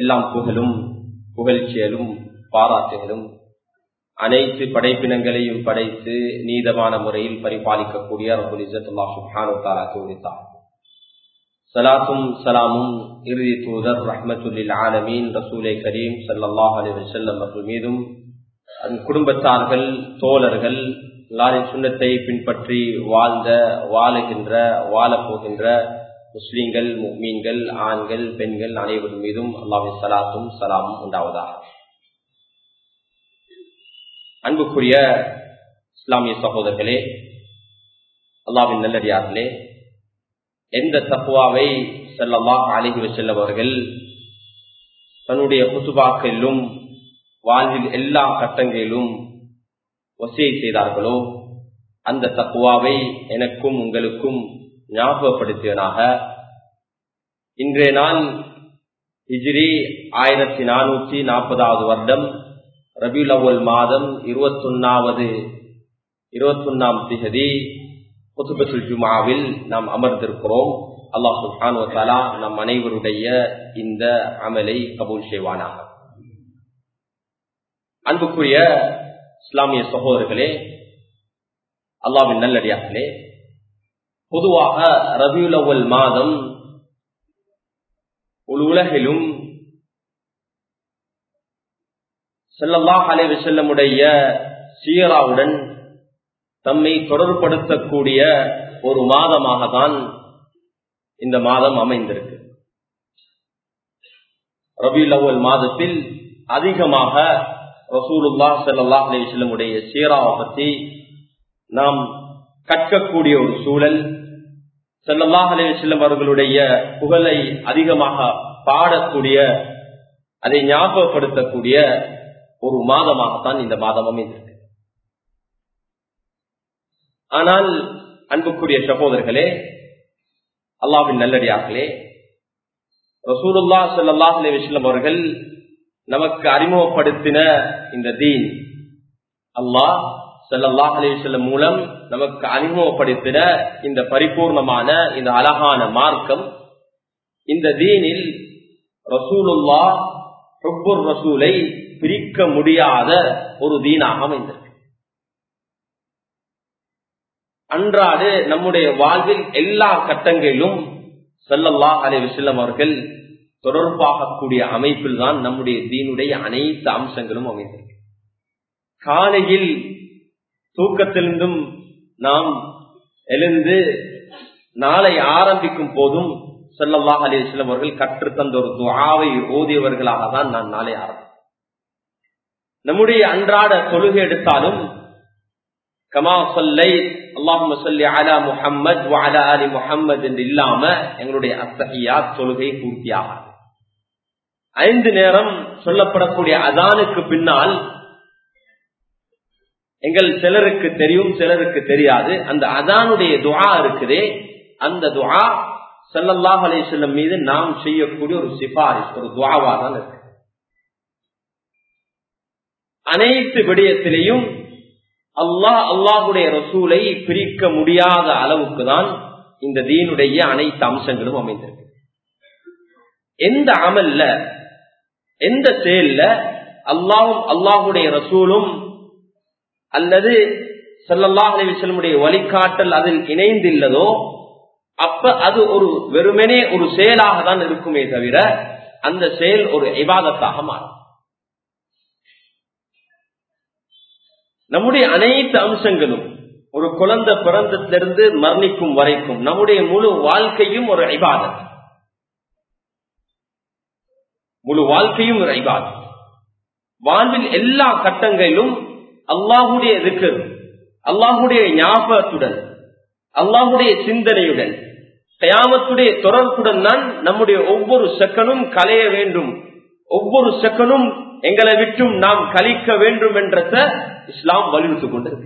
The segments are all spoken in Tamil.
எல்லாம் புகழும் புகழ்ச்சியலும் பாராட்டுகளும் அனைத்து படைப்பினங்களையும் படைத்து நீதமான முறையில் பரிபாலிக்கக்கூடிய ரபுல் இசத்துல்லா சுஹானு தாலா கூறித்தார் சலாத்தும் சலாமும் இறுதி தூதர் ரஹமத்துல்லில் ஆலமீன் ரசூலே கரீம் சல்லாஹ் அலி வசல்லம் அவர்கள் மீதும் அதன் குடும்பத்தார்கள் தோழர்கள் லாரின் சுண்ணத்தை பின்பற்றி வாழ்ந்த வாழுகின்ற வாழப்போகின்ற முஸ்லீம்கள் மீன்கள் ஆண்கள் பெண்கள் அனைவர் மீதும் அல்லாவின் சலாத்தும் சலாமும் உண்டாவதாக அன்புக்குரிய இஸ்லாமிய சகோதரர்களே அல்லாவின் நல்லடியார்களே எந்த தப்புவாவை செல்லல்லாஹ் அழகி செல்லவர்கள் தன்னுடைய குத்துபாக்களிலும் வாழ்வில் எல்லா கட்டங்களிலும் வசியை செய்தார்களோ அந்த தக்குவாவை எனக்கும் உங்களுக்கும் ஞாபகப்படுத்தியனாக இன்றைய நாள் ஹிஜ்ரி ஆயிரத்தி நானூற்றி நாற்பதாவது வருடம் ரபியுல் அவ்வல் மாதம் இருபத்தொன்னாவது இருபத்தொன்னாம் திகதி குத்துபத்துல் ஜுமாவில் நாம் அமர்ந்திருக்கிறோம் அல்லாஹ் சுல்ஹானுவத்தாலா நம் அனைவருடைய இந்த அமலை கபூல் செய்வானாக அன்புக்குரிய இஸ்லாமிய சகோதரர்களே அல்லாவின் நல்லடியார்களே பொதுவாக ரபியுல் அவ்வல் மாதம் ஒரு உலகிலும் செல்லல்லாஹ் அலைவு செல்லமுடைய சீராவுடன் தம்மை தொடர்படுத்தக்கூடிய ஒரு மாதமாக தான் இந்த மாதம் அமைந்திருக்கு ரபியுல் அவ்வல் மாதத்தில் அதிகமாக ரசூலுல்லா செல்லல்லாஹ் அலைவசல்லமுடைய சீராவை பற்றி நாம் கற்கக்கூடிய ஒரு சூழல் செல்லல்லாஹ் அலைவசல்லம் அவர்களுடைய புகழை அதிகமாக பாடக்கூடிய அதை ஞாபகப்படுத்தக்கூடிய ஒரு மாதமாகத்தான் இந்த மாதம் அமைந்திருக்கு ஆனால் அன்புக்குரிய சகோதரர்களே அல்லாவின் நல்லடியார்களே ரசூலுல்லா செல்லல்லாஹ் அலைவசல்லம் அவர்கள் நமக்கு அறிமுகப்படுத்தின இந்த தீன் அல்லாஹ் சல்லாஹ் அலிவசல்லம் மூலம் நமக்கு அறிமுகப்படுத்தின இந்த பரிபூர்ணமான இந்த அழகான மார்க்கம் இந்த தீனில் ரசூலுல்லா ஹுப்புர் ரசூலை பிரிக்க முடியாத ஒரு தீனாக அமைந்திருக்கு அன்றாடு நம்முடைய வாழ்வில் எல்லா கட்டங்களிலும் சல்லல்லாஹ் அலி வசல்லம் அவர்கள் தொடர்பாகக்கூடிய அமைப்பில் தான் நம்முடைய தீனுடைய அனைத்து அம்சங்களும் அமைந்திருக்கு காலையில் தூக்கத்திலிருந்தும் நாம் எழுந்து நாளை ஆரம்பிக்கும் போதும் செல்லல்லாஹ் அலிஸ்லம் அவர்கள் கற்றுத்தந்த ஒரு துவாவை ஓதியவர்களாக தான் நான் நாளை ஆரம்பிப்பேன் நம்முடைய அன்றாட தொழுகை எடுத்தாலும் கமா சொல்லை அல்லாஹும் சொல்லி அலா முஹம்மத் அலா அலி முஹம்மது என்று இல்லாம எங்களுடைய அத்தகையா தொழுகை பூர்த்தியாகாது ஐந்து நேரம் சொல்லப்படக்கூடிய அதானுக்கு பின்னால் எங்கள் சிலருக்கு தெரியும் சிலருக்கு தெரியாது அந்த அதானுடைய துவா இருக்குதே அந்த துவா சல்லல்லாஹ் அலிசல்லம் மீது நாம் செய்யக்கூடிய ஒரு சிபாரிஸ் ஒரு துவாவா தான் இருக்கு அனைத்து விடயத்திலையும் அல்லாஹ் அல்லாஹுடைய ரசூலை பிரிக்க முடியாத அளவுக்கு தான் இந்த தீனுடைய அனைத்து அம்சங்களும் அமைந்திருக்கு எந்த அமல்ல எந்த செயல்ல அல்லாஹும் அல்லாஹுடைய ரசூலும் அல்லது சல்லல்லாஹ் அலிவசலமுடைய வழிகாட்டல் அதில் இணைந்தில்லதோ அப்ப அது ஒரு வெறுமனே ஒரு செயலாக தான் இருக்குமே தவிர அந்த செயல் ஒரு இபாதத்தாக மாறும் நம்முடைய அனைத்து அம்சங்களும் ஒரு குழந்தை பிறந்தத்திலிருந்து மரணிக்கும் வரைக்கும் நம்முடைய முழு வாழ்க்கையும் ஒரு ஐபாதத் முழு வாழ்க்கையும் ஒரு ஐபாதத் வாழ்வில் எல்லா கட்டங்களிலும் அல்லாஹுடைய திக்கர் அல்லாஹுடைய ஞாபகத்துடன் அல்லாஹுடைய சிந்தனையுடன் கயாமத்துடைய தொடர்புடன் தான் நம்முடைய ஒவ்வொரு செகனும் கலைய வேண்டும் ஒவ்வொரு செகனும் எங்களை விட்டும் நாம் கழிக்க வேண்டும் என்றத இஸ்லாம் வலியுறுத்திக் கொண்டிருக்கு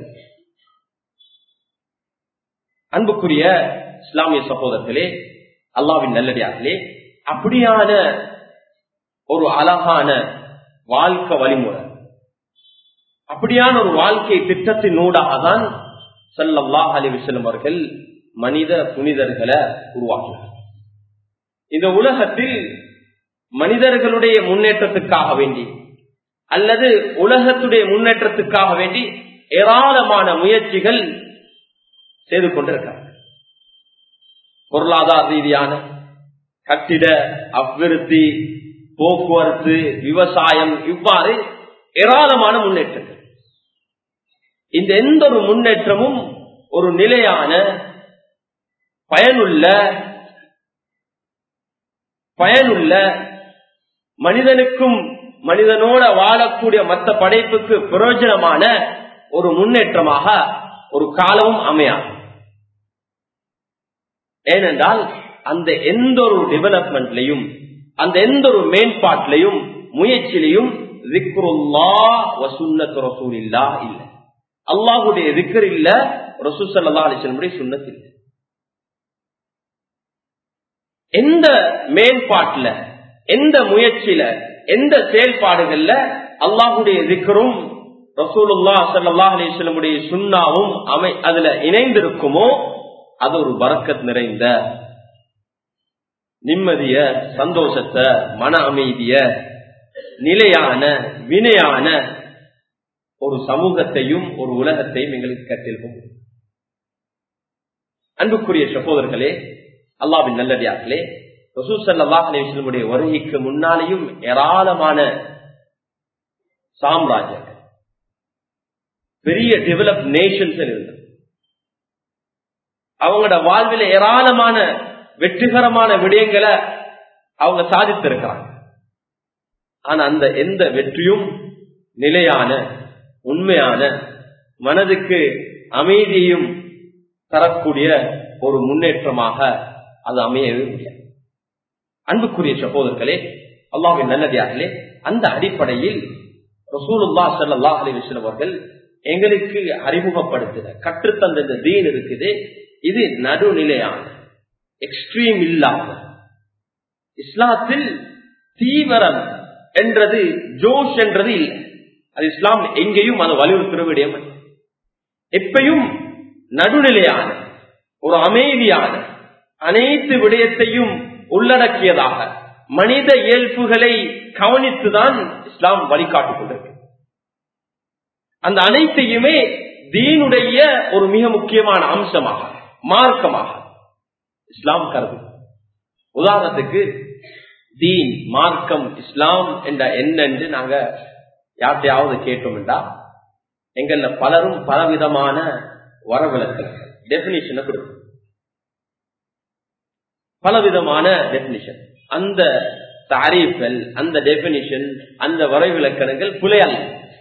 அன்புக்குரிய இஸ்லாமிய சகோதரர்களே அல்லாவின் நல்லடியார்களே அப்படியான ஒரு அழகான வாழ்க்கை வழிமுறை அப்படியான ஒரு வாழ்க்கை திட்டத்தின் ஊடாக தான் சல்லல்லாஹ் அலிவிசல்லம் அவர்கள் மனித புனிதர்களை உருவாக்கினார் இந்த உலகத்தில் மனிதர்களுடைய முன்னேற்றத்துக்காக வேண்டி அல்லது உலகத்துடைய முன்னேற்றத்துக்காக வேண்டி ஏராளமான முயற்சிகள் செய்து கொண்டிருக்கிறார் பொருளாதார ரீதியான கட்டிட அபிவிருத்தி போக்குவரத்து விவசாயம் இவ்வாறு ஏராளமான முன்னேற்றங்கள் இந்த எந்த ஒரு முன்னேற்றமும் ஒரு நிலையான பயனுள்ள பயனுள்ள மனிதனுக்கும் மனிதனோட வாழக்கூடிய மற்ற படைப்புக்கு பிரயோஜனமான ஒரு முன்னேற்றமாக ஒரு காலமும் அமையாது ஏனென்றால் அந்த எந்த ஒரு டெவலப்மெண்ட்லையும் அந்த எந்த ஒரு மேம்பாட்டிலையும் முயற்சியிலையும் இல்ல அல்லாஹுடைய திக்கர் இல்ல ரசூசல்லா அலிசனுடைய சுண்ணத் இல்லை எந்த மேம்பாட்டுல எந்த முயற்சியில எந்த செயல்பாடுகள்ல அல்லாஹுடைய திக்கரும் ரசூலுல்லா சல்லா அலிஸ்லமுடைய சுண்ணாவும் அமை அதுல இணைந்திருக்குமோ அது ஒரு பறக்கத் நிறைந்த நிம்மதிய சந்தோஷத்தை மன அமைதிய நிலையான வினையான ஒரு சமூகத்தையும் ஒரு உலகத்தையும் எங்களுக்கு கட்டிருக்கும் அன்புக்குரிய சகோதரர்களே அல்லாவின் நல்லடியார்களே ரசூசல்லாஹ் அலிஸ்லமுடைய வருகைக்கு முன்னாலேயும் ஏராளமான சாம்ராஜ்யங்கள் பெரிய டெவலப் நேஷன்ஸ் இருந்தது அவங்களோட வாழ்வில் ஏராளமான வெற்றிகரமான விடயங்களை அவங்க சாதித்திருக்கிறாங்க ஆனா அந்த எந்த வெற்றியும் நிலையான உண்மையான மனதுக்கு அமைதியையும் தரக்கூடிய ஒரு முன்னேற்றமாக அது அமையவே முடியாது அன்புக்குரிய சகோதரர்களே அல்லாவின் நல்லதியார்களே அந்த அடிப்படையில் ரசூலுல்லா சல்லா அலி விஸ்லம் அவர்கள் எங்களுக்கு அறிமுகப்படுத்துற கற்றுத்தந்த இந்த தீன் இருக்குது இது நடுநிலையான எக்ஸ்ட்ரீம் இல்லாம இஸ்லாத்தில் தீவிரம் என்றது ஜோஷ் என்றது இல்லை அது இஸ்லாம் எங்கேயும் அது வலியுறுத்துற விடயம் எப்பையும் நடுநிலையான ஒரு அமைதியான அனைத்து விடயத்தையும் உள்ளடக்கியதாக மனித இயல்புகளை கவனித்துதான் இஸ்லாம் வழிகாட்டிக் கொண்டிருக்கு அந்த அனைத்தையுமே தீனுடைய ஒரு மிக முக்கியமான அம்சமாக மார்க்கமாக இஸ்லாம் கருது உதாரணத்துக்கு தீன் மார்க்கம் இஸ்லாம் என்ற என்னென்று நாங்க யார்கிட்டையாவது கேட்டோம் என்றா எங்கள்ல பலரும் பலவிதமான வரவிலக்கல் டெபினிஷனை கொடுக்கும் பலவிதமான டெபினிஷன் அந்த தாரீஃபல் அந்த டெபினிஷன் அந்த வரைவிலக்கணங்கள் புலையல்ல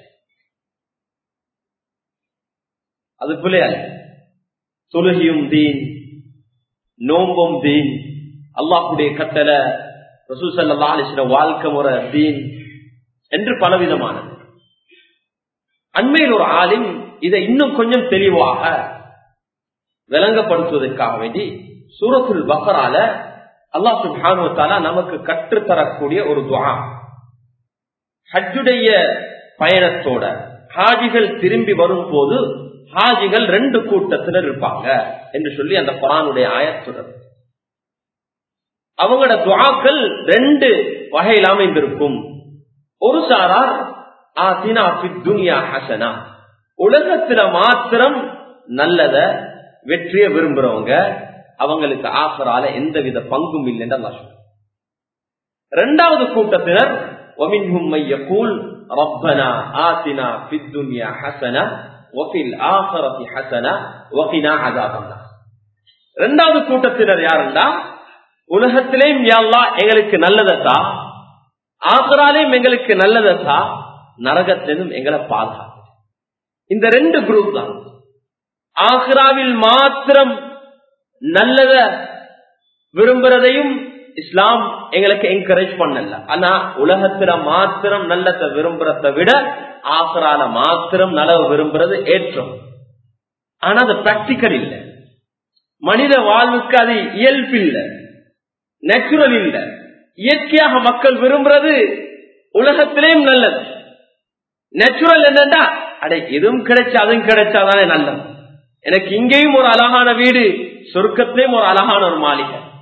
அது புலையல்ல தொழுகியும் தீன் நோம்பும் தீன் அல்லாஹுடைய கட்டளை ரசூசல்லா அலிஸ்ல வாழ்க்கை முறை தீன் என்று பலவிதமான அண்மையில் ஒரு ஆளின் இதை இன்னும் கொஞ்சம் தெளிவாக விளங்கப்படுத்துவதற்காக வேண்டி சூரத்துல் பக்கரால அல்லாஹ் சுபானுவத்தாலா நமக்கு கற்றுத்தரக்கூடிய ஒரு துவா ஹஜ்ஜுடைய பயணத்தோட ஹாஜிகள் திரும்பி வரும் போது ஹாஜிகள் ரெண்டு கூட்டத்தினர் இருப்பாங்க என்று சொல்லி அந்த குரானுடைய ஆயத்துடன் அவங்களோட துவாக்கள் ரெண்டு வகையில் அமைந்திருக்கும் ஒரு சாரார் ஆசினா துனியா ஹசனா உலகத்துல மாத்திரம் நல்லத வெற்றிய விரும்புறவங்க அவங்களுக்கு ஆசரால எந்தவித பங்கும் இல்லைன்னு அல்லா சொல்ற இரண்டாவது கூட்டத்தினர் ومنهم من يقول ربنا آتنا في الدنيا حسنة وفي الآخرة حسنة وقنا عذاب النار இரண்டாவது கூட்டத்தினர் யாருண்டா உலகத்திலேயும் யாழ்லா எங்களுக்கு நல்லதா ஆசராலையும் எங்களுக்கு நல்லதா நரகத்திலும் எங்களை பாதுகாப்பு இந்த ரெண்டு குரூப் தான் ஆக்ராவில் மாத்திரம் நல்லத விரும்புறதையும் இஸ்லாம் எங்களுக்கு என்கரேஜ் பண்ணல ஆனா உலகத்துல மாத்திரம் நல்லத விரும்புறத விட ஆசரால மாத்திரம் நலவு விரும்புறது ஏற்றம் ஆனா அது பிராக்டிக்கல் இல்லை மனித வாழ்வுக்கு அது இயல்பு இல்லை நேச்சுரல் இல்லை இயற்கையாக மக்கள் விரும்புறது உலகத்திலேயும் நல்லது நேச்சுரல் என்னன்னா அடே இதுவும் கிடைச்சா அதுவும் கிடைச்சாதானே நல்லது எனக்கு இங்கேயும் ஒரு அழகான வீடு சொர்க்கத்திலேயும் ஒரு அழகான ஒரு மாளிகை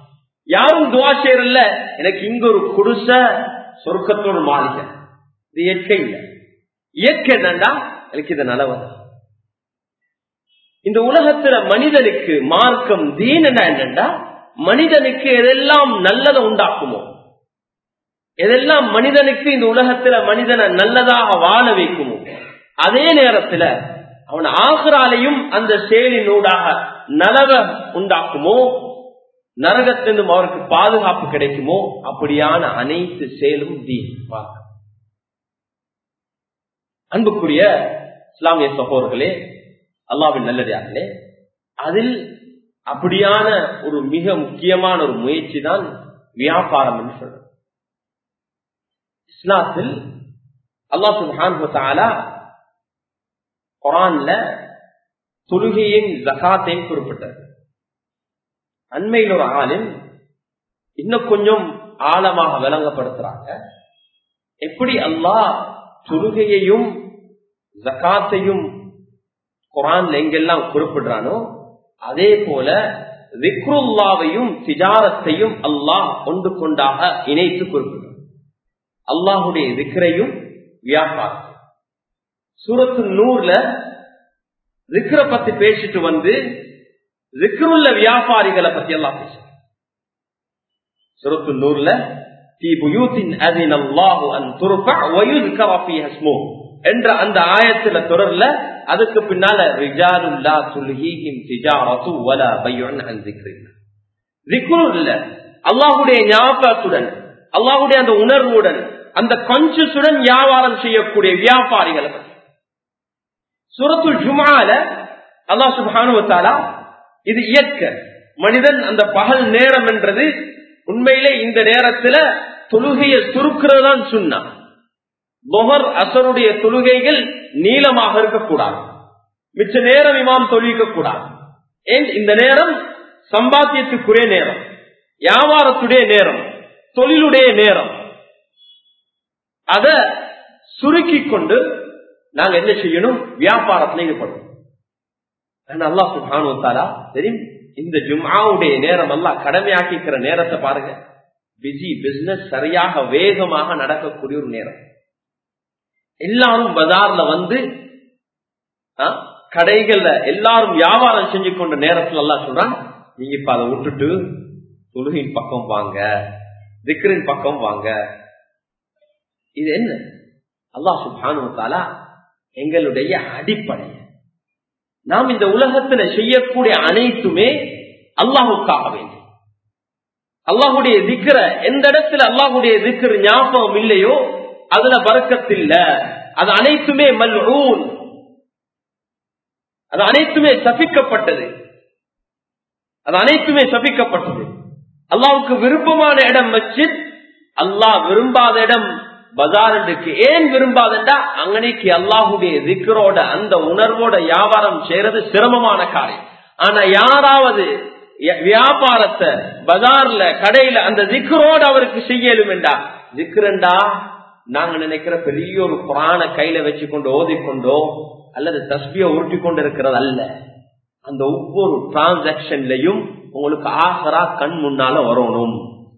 யாரும் துவா செய்யறல்ல எனக்கு இங்க ஒரு குடிச சொர்க்கத்தோட மாளிகை இது இயற்கை இல்லை இயற்கை என்னண்டா எனக்கு இது நலவது இந்த உலகத்துல மனிதனுக்கு மார்க்கம் தீன் என்னண்டா மனிதனுக்கு எதெல்லாம் நல்லதை உண்டாக்குமோ எதெல்லாம் மனிதனுக்கு இந்த உலகத்துல மனிதனை நல்லதாக வாழ வைக்குமோ அதே நேரத்துல அவன் ஆகிறாலையும் அந்த செயலினூடாக நலவ உண்டாக்குமோ நரகத்திலிருந்து அவருக்கு பாதுகாப்பு கிடைக்குமோ அப்படியான அனைத்து செயலும் தீன் அன்புக்குரிய இஸ்லாமிய சகோதர்களே அல்லாவின் நல்லதார்களே அதில் அப்படியான ஒரு மிக முக்கியமான ஒரு முயற்சி தான் வியாபாரம் என்று சொல்ற இஸ்லாத்தில் அல்லாஹ் சுபான் குரான்ல தொழுகையின் ஜகாத்தையும் குறிப்பிட்டது அண்மையில் ஒரு ஆளின் இன்னும் கொஞ்சம் ஆழமாக விளங்கப்படுத்துறாங்க எப்படி அல்லாஹ் தொழுகையையும் ஜக்காத்தையும் குரான்ல எங்கெல்லாம் குறிப்பிடுறானோ அதே போல விக்ருல்லாவையும் திஜாரத்தையும் அல்லாஹ் ஒன்று கொண்டாக இணைத்து குறிப்பிடுறான் அல்லாஹுடைய விக்ரையும் வியாபாரம் சூரத்து நூறுல விக்ர பத்தி பேசிட்டு வந்து விக்ருள்ள வியாபாரிகளை பத்தி எல்லாம் பேச சுரத்து நூறுல என்ற அந்த ஆயத்துல தொடர்ல அதுக்கு பின்னால ரிஜாலுல்லா துல்ஹீஹிம் திஜாரத்து வலா பையுன் அன் திக்ரில்லா திக்ருல்ல அல்லாஹ்வுடைய ஞாபகத்துடன் அல்லாஹ்வுடைய அந்த உணர்வுடன் அந்த கான்சியஸுடன் வியாபாரம் செய்யக்கூடிய வியாபாரிகளை பத்தி சூரத்துல் ஜுமால அல்லாஹ் சுப்ஹானஹு வ தஆலா இது இயற்கை மனிதன் அந்த பகல் நேரம் என்றது உண்மையிலே இந்த நேரத்துல தொழுகையை சுருக்கிறது தான் சொன்னான் பொஹர் அசருடைய தொழுகைகள் நீளமாக இருக்கக்கூடாது மிச்ச நேரம் இமாம் தொழுவிக்க கூடாது ஏன் இந்த நேரம் சம்பாத்தியத்துக்குரிய நேரம் வியாபாரத்துடைய நேரம் தொழிலுடைய நேரம் அத சுருக்கி கொண்டு நாங்க என்ன செய்யணும் வியாபாரத்தில் ஈடுபடணும் அல்லா சுபானுத்தாரா தெரியும் இந்த ஜும்ஆவுடைய நேரம் எல்லாம் கடமையாக்கிக்கிற நேரத்தை பாருங்க பிஸி பிசினஸ் சரியாக வேகமாக நடக்கக்கூடிய ஒரு நேரம் எல்லாரும் பஜார்ல வந்து கடைகள்ல எல்லாரும் வியாபாரம் செஞ்சு கொண்ட நேரத்துல எல்லாம் சொல்றான் நீங்க இப்ப அதை விட்டுட்டு தொழுகின் பக்கம் வாங்க திக்ரின் பக்கம் வாங்க இது என்ன அல்லா சுபானுத்தாலா எங்களுடைய அடிப்படை நாம் இந்த உலகத்துல செய்யக்கூடிய அனைத்துமே அல்லாஹுக்காக வேண்டும் அல்லாஹுடைய திக்கிற எந்த இடத்துல அல்லாஹுடைய திக்கிற ஞாபகம் இல்லையோ அதுல பறக்கத்தில்ல அது அனைத்துமே மல்ஊன் அது அனைத்துமே சபிக்கப்பட்டது அது அனைத்துமே சபிக்கப்பட்டது அல்லாவுக்கு விருப்பமான இடம் வச்சு அல்லாஹ் விரும்பாத இடம் பஜாரண்டுக்கு ஏன் விரும்பாதண்டா அங்கனைக்கு அல்லாஹுடைய திக்கரோட அந்த உணர்வோட வியாபாரம் செய்யறது சிரமமான காரியம் ஆனா யாராவது வியாபாரத்தை பஜார்ல கடையில அந்த திக்கரோட அவருக்கு செய்யலும் என்றா திக்ரண்டா நாங்க நினைக்கிற பெரிய ஒரு புராண கையில வச்சு கொண்டு ஓதிக்கொண்டோ அல்லது தஸ்பிய உருட்டி கொண்டு இருக்கிறது அல்ல அந்த ஒவ்வொரு டிரான்சாக்சன்லயும் உங்களுக்கு ஆசரா கண் முன்னால வரணும்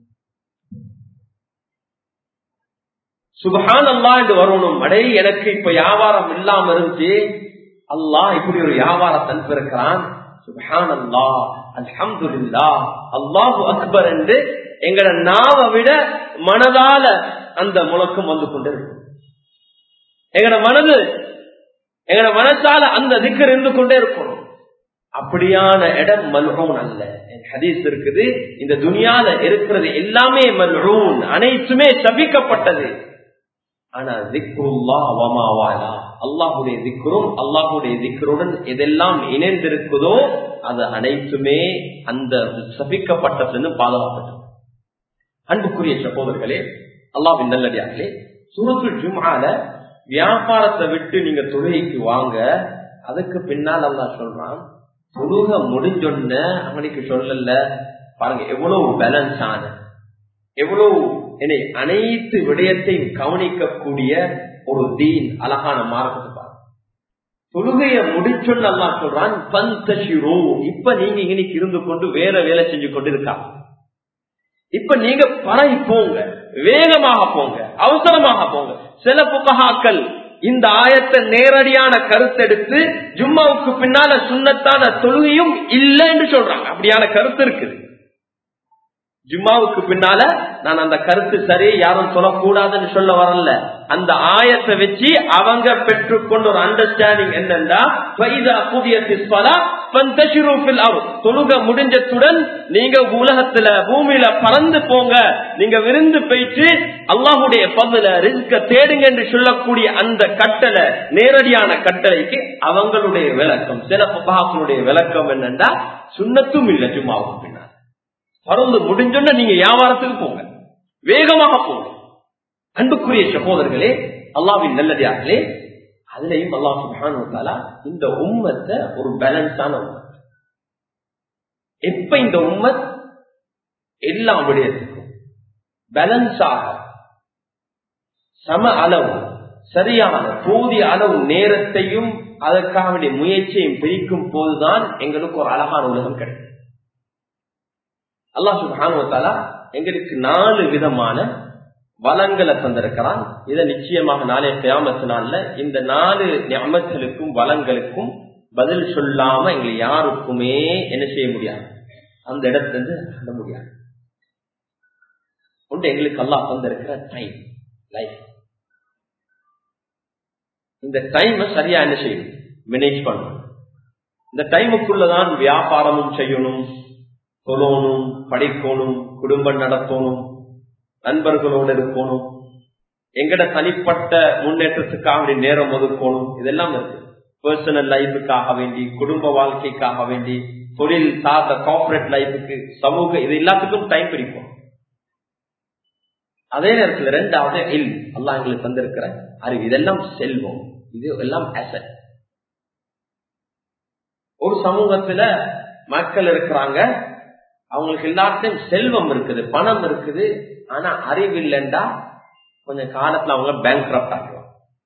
சுபஹான் அல்லா என்று வரணும் அடே எனக்கு இப்ப வியாபாரம் இல்லாம இருந்துச்சு அல்லாஹ் இப்படி ஒரு வியாபாரத்தை அனுப்பியிருக்கிறான் சுபஹான் அல்லா அல்ஹம்துல்லா அல்லாஹு அக்பர் என்று எங்களை நாவ விட மனதால அந்த முழக்கம் வந்து கொண்டிருக்கும் எங்கட மனது எங்கட மனசால அந்த திக்கர் இருந்து கொண்டே இருக்கணும் அப்படியான இடம் மல்ஹூன் அல்ல ஹதீஸ் இருக்குது இந்த துனியால இருக்கிறது எல்லாமே மல்ஹூன் அனைத்துமே சபிக்கப்பட்டது ஆனா திக்ருல்லா வமாவாலா அல்லாஹுடைய திக்ரும் அல்லாஹுடைய திக்ருடன் எதெல்லாம் இணைந்திருக்குதோ அது அனைத்துமே அந்த சபிக்கப்பட்டதுன்னு பாதுகாப்பட்டது அன்புக்குரிய சகோதரர்களே அல்லாவின் நல்லடியார்களே சூரத்து ஜும்ஆல வியாபாரத்தை விட்டு நீங்க தொழுகைக்கு வாங்க அதுக்கு பின்னால் அல்லா சொல்றான் தொழுக முடிஞ்சொன்ன அவனுக்கு சொல்லல பாருங்க எவ்வளவு பேலன்ஸ் ஆன எவ்வளவு என்னை அனைத்து விடயத்தையும் கவனிக்கக்கூடிய ஒரு தீன் அழகான மார்க்கத்தை பாருங்க தொழுகைய முடிச்சொன்னு அல்லா சொல்றான் பந்தஷிரோ இப்ப நீங்க இன்னைக்கு இருந்து கொண்டு வேற வேலை செஞ்சு கொண்டு இருக்கா இப்ப நீங்க பழகி போங்க வேகமாக போங்க அவசரமாக போங்க சில புகஹாக்கள் இந்த ஆயத்தை நேரடியான கருத்தெடுத்து ஜும்மாவுக்கு பின்னால சுண்ணத்தான தொழுகையும் இல்லைன்னு சொல்றாங்க அப்படியான கருத்து இருக்குது ஜும்மாவுக்கு பின்னால நான் அந்த கருத்து சரி யாரும் சொல்லக்கூடாதுன்னு சொல்ல வரல அந்த ஆயத்தை வச்சு அவங்க பெற்றுக்கொண்ட ஒரு அண்டர்ஸ்டாண்டிங் என்னன்னா தொழுக முடிஞ்சத்துடன் நீங்க உலகத்துல பூமியில பறந்து போங்க நீங்க விருந்து போயிட்டு அல்லாஹுடைய பதுல ரிஸ்க தேடுங்க என்று சொல்லக்கூடிய அந்த கட்டளை நேரடியான கட்டளைக்கு அவங்களுடைய விளக்கம் சில புகாக்களுடைய விளக்கம் என்னன்னா சுண்ணத்தும் இல்லை ஜும்மாவுக்கு பின்னால் பறந்து முடிஞ்சோன்னா நீங்க வியாபாரத்துக்கு போங்க வேகமாக போங்க அன்புக்குரிய சகோதரர்களே அல்லாவின் நல்லதார்களே அதுலயும் அல்லா சுபானுத்தாலா இந்த உம்மத்தை ஒரு பேலன்ஸான உம்மத் எப்ப இந்த உம்மத் எல்லா விடயத்துக்கும் பேலன்ஸாக சம அளவு சரியான போதிய அளவு நேரத்தையும் அதற்காக முயற்சியையும் பிரிக்கும் போதுதான் எங்களுக்கு ஒரு அழகான உலகம் கிடைக்கும் அல்லாஹ் சுபானுவத்தாலா எங்களுக்கு நாலு விதமான வளங்களை தந்திருக்கிறான் இதை நிச்சயமாக நாளே கியாமத்து நாள்ல இந்த நாலு ஞாபகங்களுக்கும் வளங்களுக்கும் பதில் சொல்லாம எங்களை யாருக்குமே என்ன செய்ய முடியாது அந்த இடத்துல இருந்து அட முடியாது ஒன்று எங்களுக்கு அல்லாஹ் தந்திருக்கிற டைம் லைஃப் இந்த டைம் சரியா என்ன செய்யணும் மேனேஜ் பண்ணணும் இந்த டைமுக்குள்ளதான் வியாபாரமும் செய்யணும் தொழணும் படிக்கணும் குடும்பம் நடத்தணும் நண்பர்களோடு இருக்கணும் எங்கட தனிப்பட்ட முன்னேற்றத்துக்காக நேரம் ஒதுக்கணும் இதெல்லாம் இருக்கு பர்சனல் லைஃபுக்காக வேண்டி குடும்ப வாழ்க்கைக்காக வேண்டி தொழில் சார்ந்த கார்பரேட் லைஃபுக்கு சமூக இது எல்லாத்துக்கும் டைம் பிடிக்கும் அதே நேரத்தில் ரெண்டாவது இல் அல்லா எங்களுக்கு தந்திருக்கிற அறிவு இதெல்லாம் செல்வம் இது எல்லாம் அசட் ஒரு சமூகத்துல மக்கள் இருக்கிறாங்க அவங்களுக்கு எல்லாத்தையும் செல்வம் இருக்குது பணம் இருக்குது ஆனா அறிவு இல்லைண்டா கொஞ்சம் காலத்துல அவங்க பேங்க் ஆகிடுவாங்க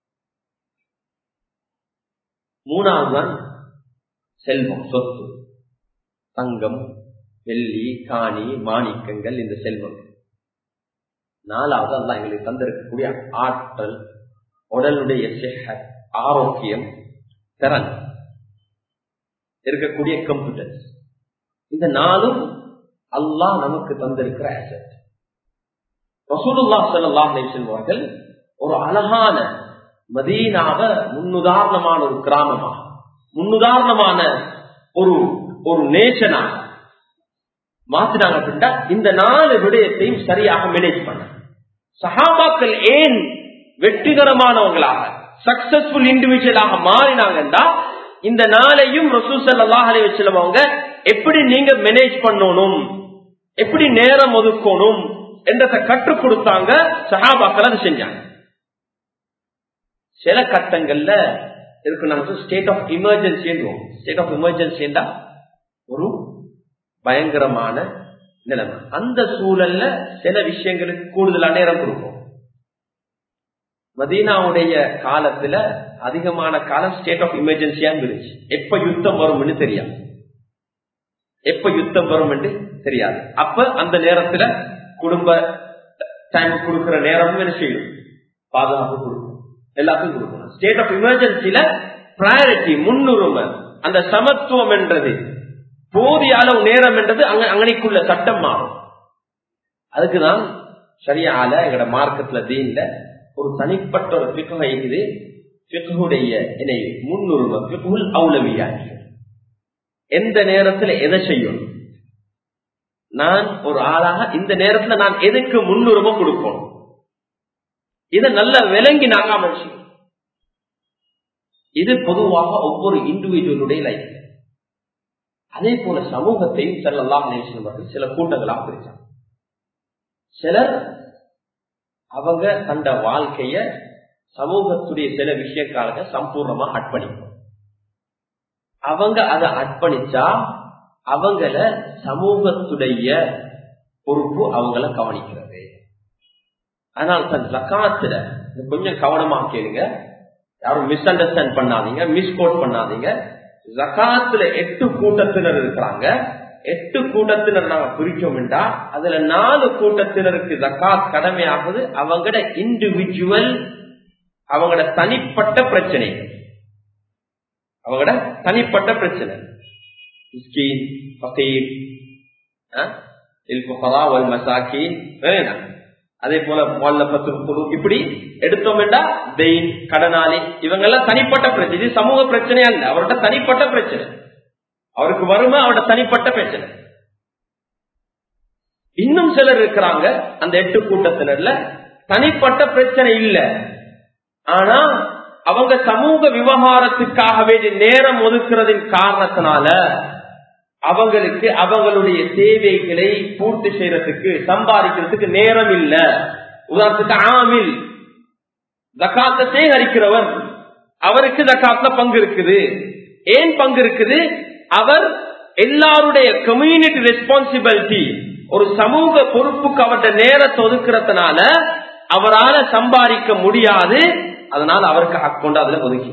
மூணாவது தான் செல்வம் சொத்து தங்கம் வெள்ளி காணி மாணிக்கங்கள் இந்த செல்வம் நாலாவது அல்ல எங்களுக்கு தந்திருக்கக்கூடிய ஆற்றல் உடலுடைய செஹர் ஆரோக்கியம் திறன் இருக்கக்கூடிய கம்ப்யூட்டர்ஸ் இந்த நாளும் அல்லாஹ் நமக்கு தந்திருக்கிற அசட் ரசூலுல்லா சல்லாஹ் செல்வார்கள் ஒரு அழகான மதீனாக முன்னுதாரணமான ஒரு கிராமமாக முன்னுதாரணமான ஒரு ஒரு நேஷனாக மாத்தினாங்க அப்படின்னா இந்த நாலு விடயத்தையும் சரியாக மேனேஜ் பண்ண சஹாபாக்கள் ஏன் வெற்றிகரமானவங்களாக சக்சஸ்ஃபுல் இண்டிவிஜுவலாக மாறினாங்கன்னா இந்த நாளையும் ரசூல் சல்லாஹ் அலி வச்சுலவங்க எப்படி நீங்க மேனேஜ் பண்ணணும் எப்படி நேரம் ஒதுக்கணும் என்றதை கற்றுக் கொடுத்தாங்க சஹாபாக்கள் அதை செஞ்சாங்க சில கட்டங்கள்ல இருக்கு நாங்க state of emergency state of emergency ஒரு பயங்கரமான நிலைமை அந்த சூழல்ல சில விஷயங்களுக்கு கூடுதலா நேரம் கொடுக்கும் மதீனாவுடைய காலத்துல அதிகமான காலம் ஸ்டேட் ஆஃப் எமர்ஜென்சியா இருந்துச்சு எப்ப யுத்தம் வரும்னு தெரியாது எப்ப யுத்தம் வரும் என்று தெரியாது அப்ப அந்த நேரத்துல குடும்ப டைம் கொடுக்கிற நேரமும் என்ன செய்யும் பாதுகாப்பு கொடுக்கும் எல்லாத்தையும் கொடுக்கணும் ஸ்டேட் ஆஃப் எமர்ஜென்சில ப்ரையாரிட்டி முன்னுரிமை அந்த சமத்துவம் என்றது போதிய அளவு நேரம் என்றது அங்க அங்கனைக்குள்ள சட்டம் மாறும் அதுக்குதான் சரியால எங்கட மார்க்கத்துல தீன்ல ஒரு தனிப்பட்ட ஒரு பிக்குகை இது பிக்குடைய இணை முன்னுரிமை பிக்குல் அவுலவியாகி எந்த நேரத்துல எதை செய்யணும் நான் ஒரு ஆளாக இந்த நேரத்துல நான் எதுக்கு முன்னுரிமை கொடுக்கணும் இதை நல்ல விளங்கி நாங்க அமைச்சு இது பொதுவாக ஒவ்வொரு இண்டிவிஜுவலுடைய லைஃப் அதே போல சமூகத்தையும் செல்லலாம் நேசனவர்கள் சில கூட்டங்களாக பிரிச்சாங்க சிலர் அவங்க தந்த வாழ்க்கைய சமூகத்துடைய சில விஷயக்காக சம்பூர்ணமா அர்ப்பணிக்கும் அவங்க அதை அர்ப்பணிச்சா அவங்கள சமூகத்துடைய பொறுப்பு அவங்கள கவனிக்கிறது ஆனால் தன் ஜக்காத்துல கொஞ்சம் கவனமா கேளுங்க யாரும் மிஸ் அண்டர்ஸ்டாண்ட் பண்ணாதீங்க மிஸ்கோட் பண்ணாதீங்க ஜக்காத்துல எட்டு கூட்டத்தினர் இருக்கிறாங்க எட்டு கூட்டத்தினர் நாங்க பிரிச்சோம்டா அதுல நாலு கூட்டத்தினருக்கு ஜக்காத் கடமையாகுது அவங்களோட இண்டிவிஜுவல் அவங்களோட தனிப்பட்ட பிரச்சனை அவங்களோட தனிப்பட்ட பிரச்சனை மிஸ்கீன் ஃபகீர் மசாக்கீன் அதே போல குழு இப்படி எடுத்தோம்டா தெயின் கடனாளி இவங்க எல்லாம் தனிப்பட்ட பிரச்சனை இது சமூக பிரச்சனையா இல்ல அவரோட தனிப்பட்ட பிரச்சனை அவருக்கு வறுமை அவரோட தனிப்பட்ட பிரச்சனை இன்னும் சிலர் இருக்கிறாங்க அந்த எட்டு கூட்டத்தினர்ல தனிப்பட்ட பிரச்சனை இல்ல ஆனா அவங்க சமூக விவகாரத்துக்காக வேண்டிய நேரம் ஒதுக்குறதின் காரணத்தினால அவங்களுக்கு அவங்களுடைய தேவைகளை பூர்த்தி செய்யறதுக்கு சம்பாதிக்கிறதுக்கு நேரம் இல்ல உதாரணத்துக்கு ஆமில் ஜக்காத்த சேகரிக்கிறவர் அவருக்கு ஜக்காத்துல பங்கு இருக்குது ஏன் பங்கு இருக்குது அவர் எல்லாருடைய கம்யூனிட்டி ரெஸ்பான்சிபிலிட்டி ஒரு சமூக பொறுப்புக்கு அவருடைய நேரத்தை ஒதுக்குறதுனால அவரால் சம்பாதிக்க முடியாது அதனால அவருக்கு அக்கௌண்ட் அதுல ஒதுக்கி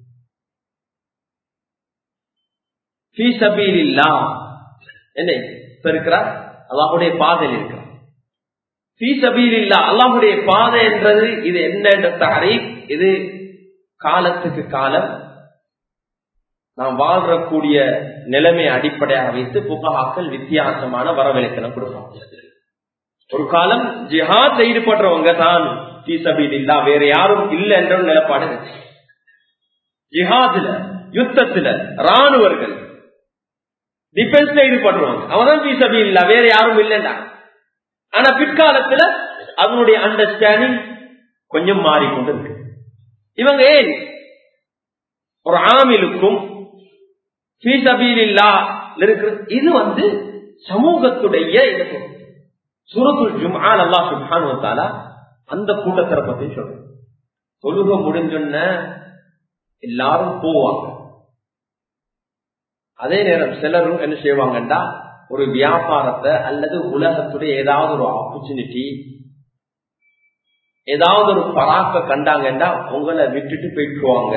என்ன இருக்கிறார் அல்லாஹுடைய பாதையில் இருக்கிறார் அல்லாஹுடைய பாதை என்றது இது என்ன தாரீப் இது காலத்துக்கு காலம் நாம் வாழ்றக்கூடிய நிலைமை அடிப்படையாக வைத்து புகாக்கள் வித்தியாசமான வரவிலக்கணம் கொடுப்பாங்க ஒரு காலம் ஜிஹாத் ஈடுபடுறவங்க தான் இல்லா வேற யாரும் இல்லை என்ற நிலப்பாடு ஜிஹாதுல யுத்தத்துல ராணுவர்கள் டிஃபென்ஸ்ல ஈடுபடுறவங்க அவதான் பீசபி இல்ல வேற யாரும் இல்லைன்னா ஆனா பிற்காலத்துல அதனுடைய அண்டர்ஸ்டாண்டிங் கொஞ்சம் மாறிக்கொண்டு இருக்கு இவங்க ஏன் ஒரு ஆமிலுக்கும் இது வந்து சமூகத்துடைய சுரத்துல் ஜுமான் அல்லா சுபான் அந்த கூட்டத்தரை பத்தி சொல்றேன் தொழுக முடிஞ்சொன்ன எல்லாரும் போவாங்க அதே நேரம் சிலரும் என்ன செய்வாங்கண்டா ஒரு வியாபாரத்தை அல்லது உலகத்துடைய ஏதாவது ஒரு ஆப்பர்ச்சுனிட்டி ஏதாவது ஒரு பராக்க கண்டாங்கன்னா உங்களை விட்டுட்டு போயிட்டுருவாங்க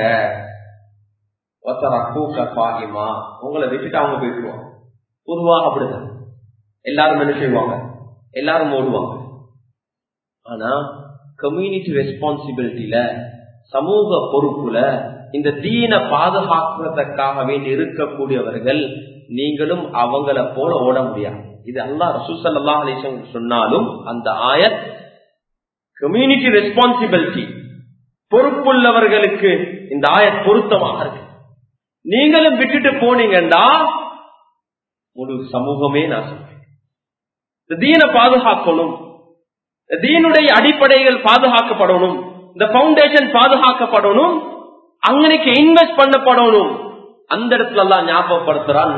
பாகிமா உங்களை விட்டுட்டு அவங்க போயிட்டுருவாங்க பொதுவாக அப்படிதான் எல்லாரும் என்ன செய்வாங்க எல்லாரும் ஓடுவாங்க ஆனா கம்யூனிட்டி ரெஸ்பான்சிபிலிட்டியில சமூக பொறுப்புல இந்த தீன பாதுகாக்கிறதுக்காக வேண்டி இருக்கக்கூடியவர்கள் நீங்களும் அவங்கள போல ஓட முடியாது இது அல்லா ரசூசல்லா அலிசன் சொன்னாலும் அந்த ஆயத் கம்யூனிட்டி ரெஸ்பான்சிபிலிட்டி பொறுப்புள்ளவர்களுக்கு இந்த ஆயத் பொருத்தமாக இருக்கு நீங்களும் விட்டுட்டு போனீங்கன்னா முழு சமூகமே நான் சொல்றேன் தீன பாதுகாக்கணும் தீனுடைய அடிப்படைகள் பாதுகாக்கப்படணும் இந்த பவுண்டேஷன் பாதுகாக்கப்படணும் அங்கனைக்கு இன்வெஸ்ட் பண்ணப்படணும் அந்த இடத்துல எல்லாம் ஞாபகப்படுத்துறான்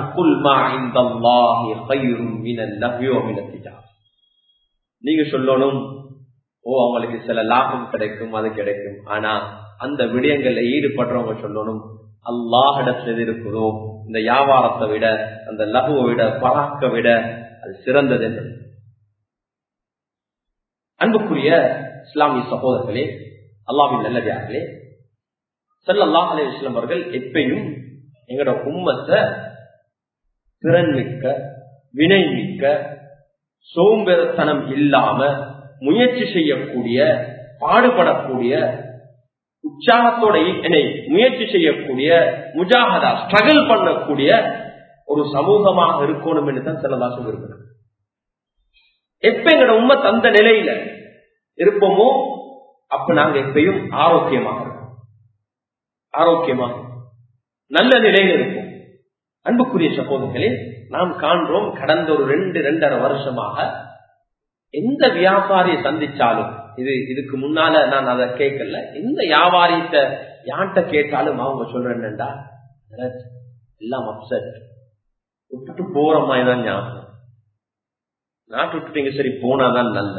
நீங்க சொல்லணும் ஓ அவங்களுக்கு சில லாபம் கிடைக்கும் அது கிடைக்கும் ஆனா அந்த விடயங்கள்ல ஈடுபடுறவங்க சொல்லணும் அல்லாஹிடத்துல எது இருக்குதோ இந்த வியாபாரத்தை விட அந்த லகுவை விட பராக்க விட அது சிறந்தது என்று அன்புக்குரிய இஸ்லாமிய சகோதரர்களே அல்லாவின் நல்லதார்களே செல்லல்லா அலே இஸ்லாம் அவர்கள் எப்பயும் எங்களோட உம்மத்தை திறன்மிக்க வினை மிக்க சோம்பேறத்தனம் இல்லாம முயற்சி செய்யக்கூடிய பாடுபடக்கூடிய உற்சாகத்தோட என்னை முயற்சி செய்யக்கூடிய முஜாகதா ஸ்ட்ரகிள் பண்ணக்கூடிய ஒரு சமூகமாக இருக்கணும் என்று தான் செல்லதா சொல்லியிருக்கிறார் எப்ப எங்களோட உண்மை தந்த நிலையில இருப்போமோ அப்ப நாங்க எப்பயும் ஆரோக்கியமாக இருக்கோம் ஆரோக்கியமாக நல்ல நிலையில இருப்போம் அன்புக்குரிய சகோதரர்களே நாம் காண்றோம் கடந்த ஒரு ரெண்டு ரெண்டரை வருஷமாக எந்த வியாபாரியை சந்திச்சாலும் இது இதுக்கு முன்னால நான் அதை கேட்கல எந்த வியாபாரியத்தை யார்கிட்ட கேட்டாலும் அவங்க சொல்றேன்டா எல்லாம் அப்செட் விட்டுட்டு போற மாதிரி தான் ஞாபகம் நாட்டு விட்டுட்டீங்க சரி போனாதான் நல்ல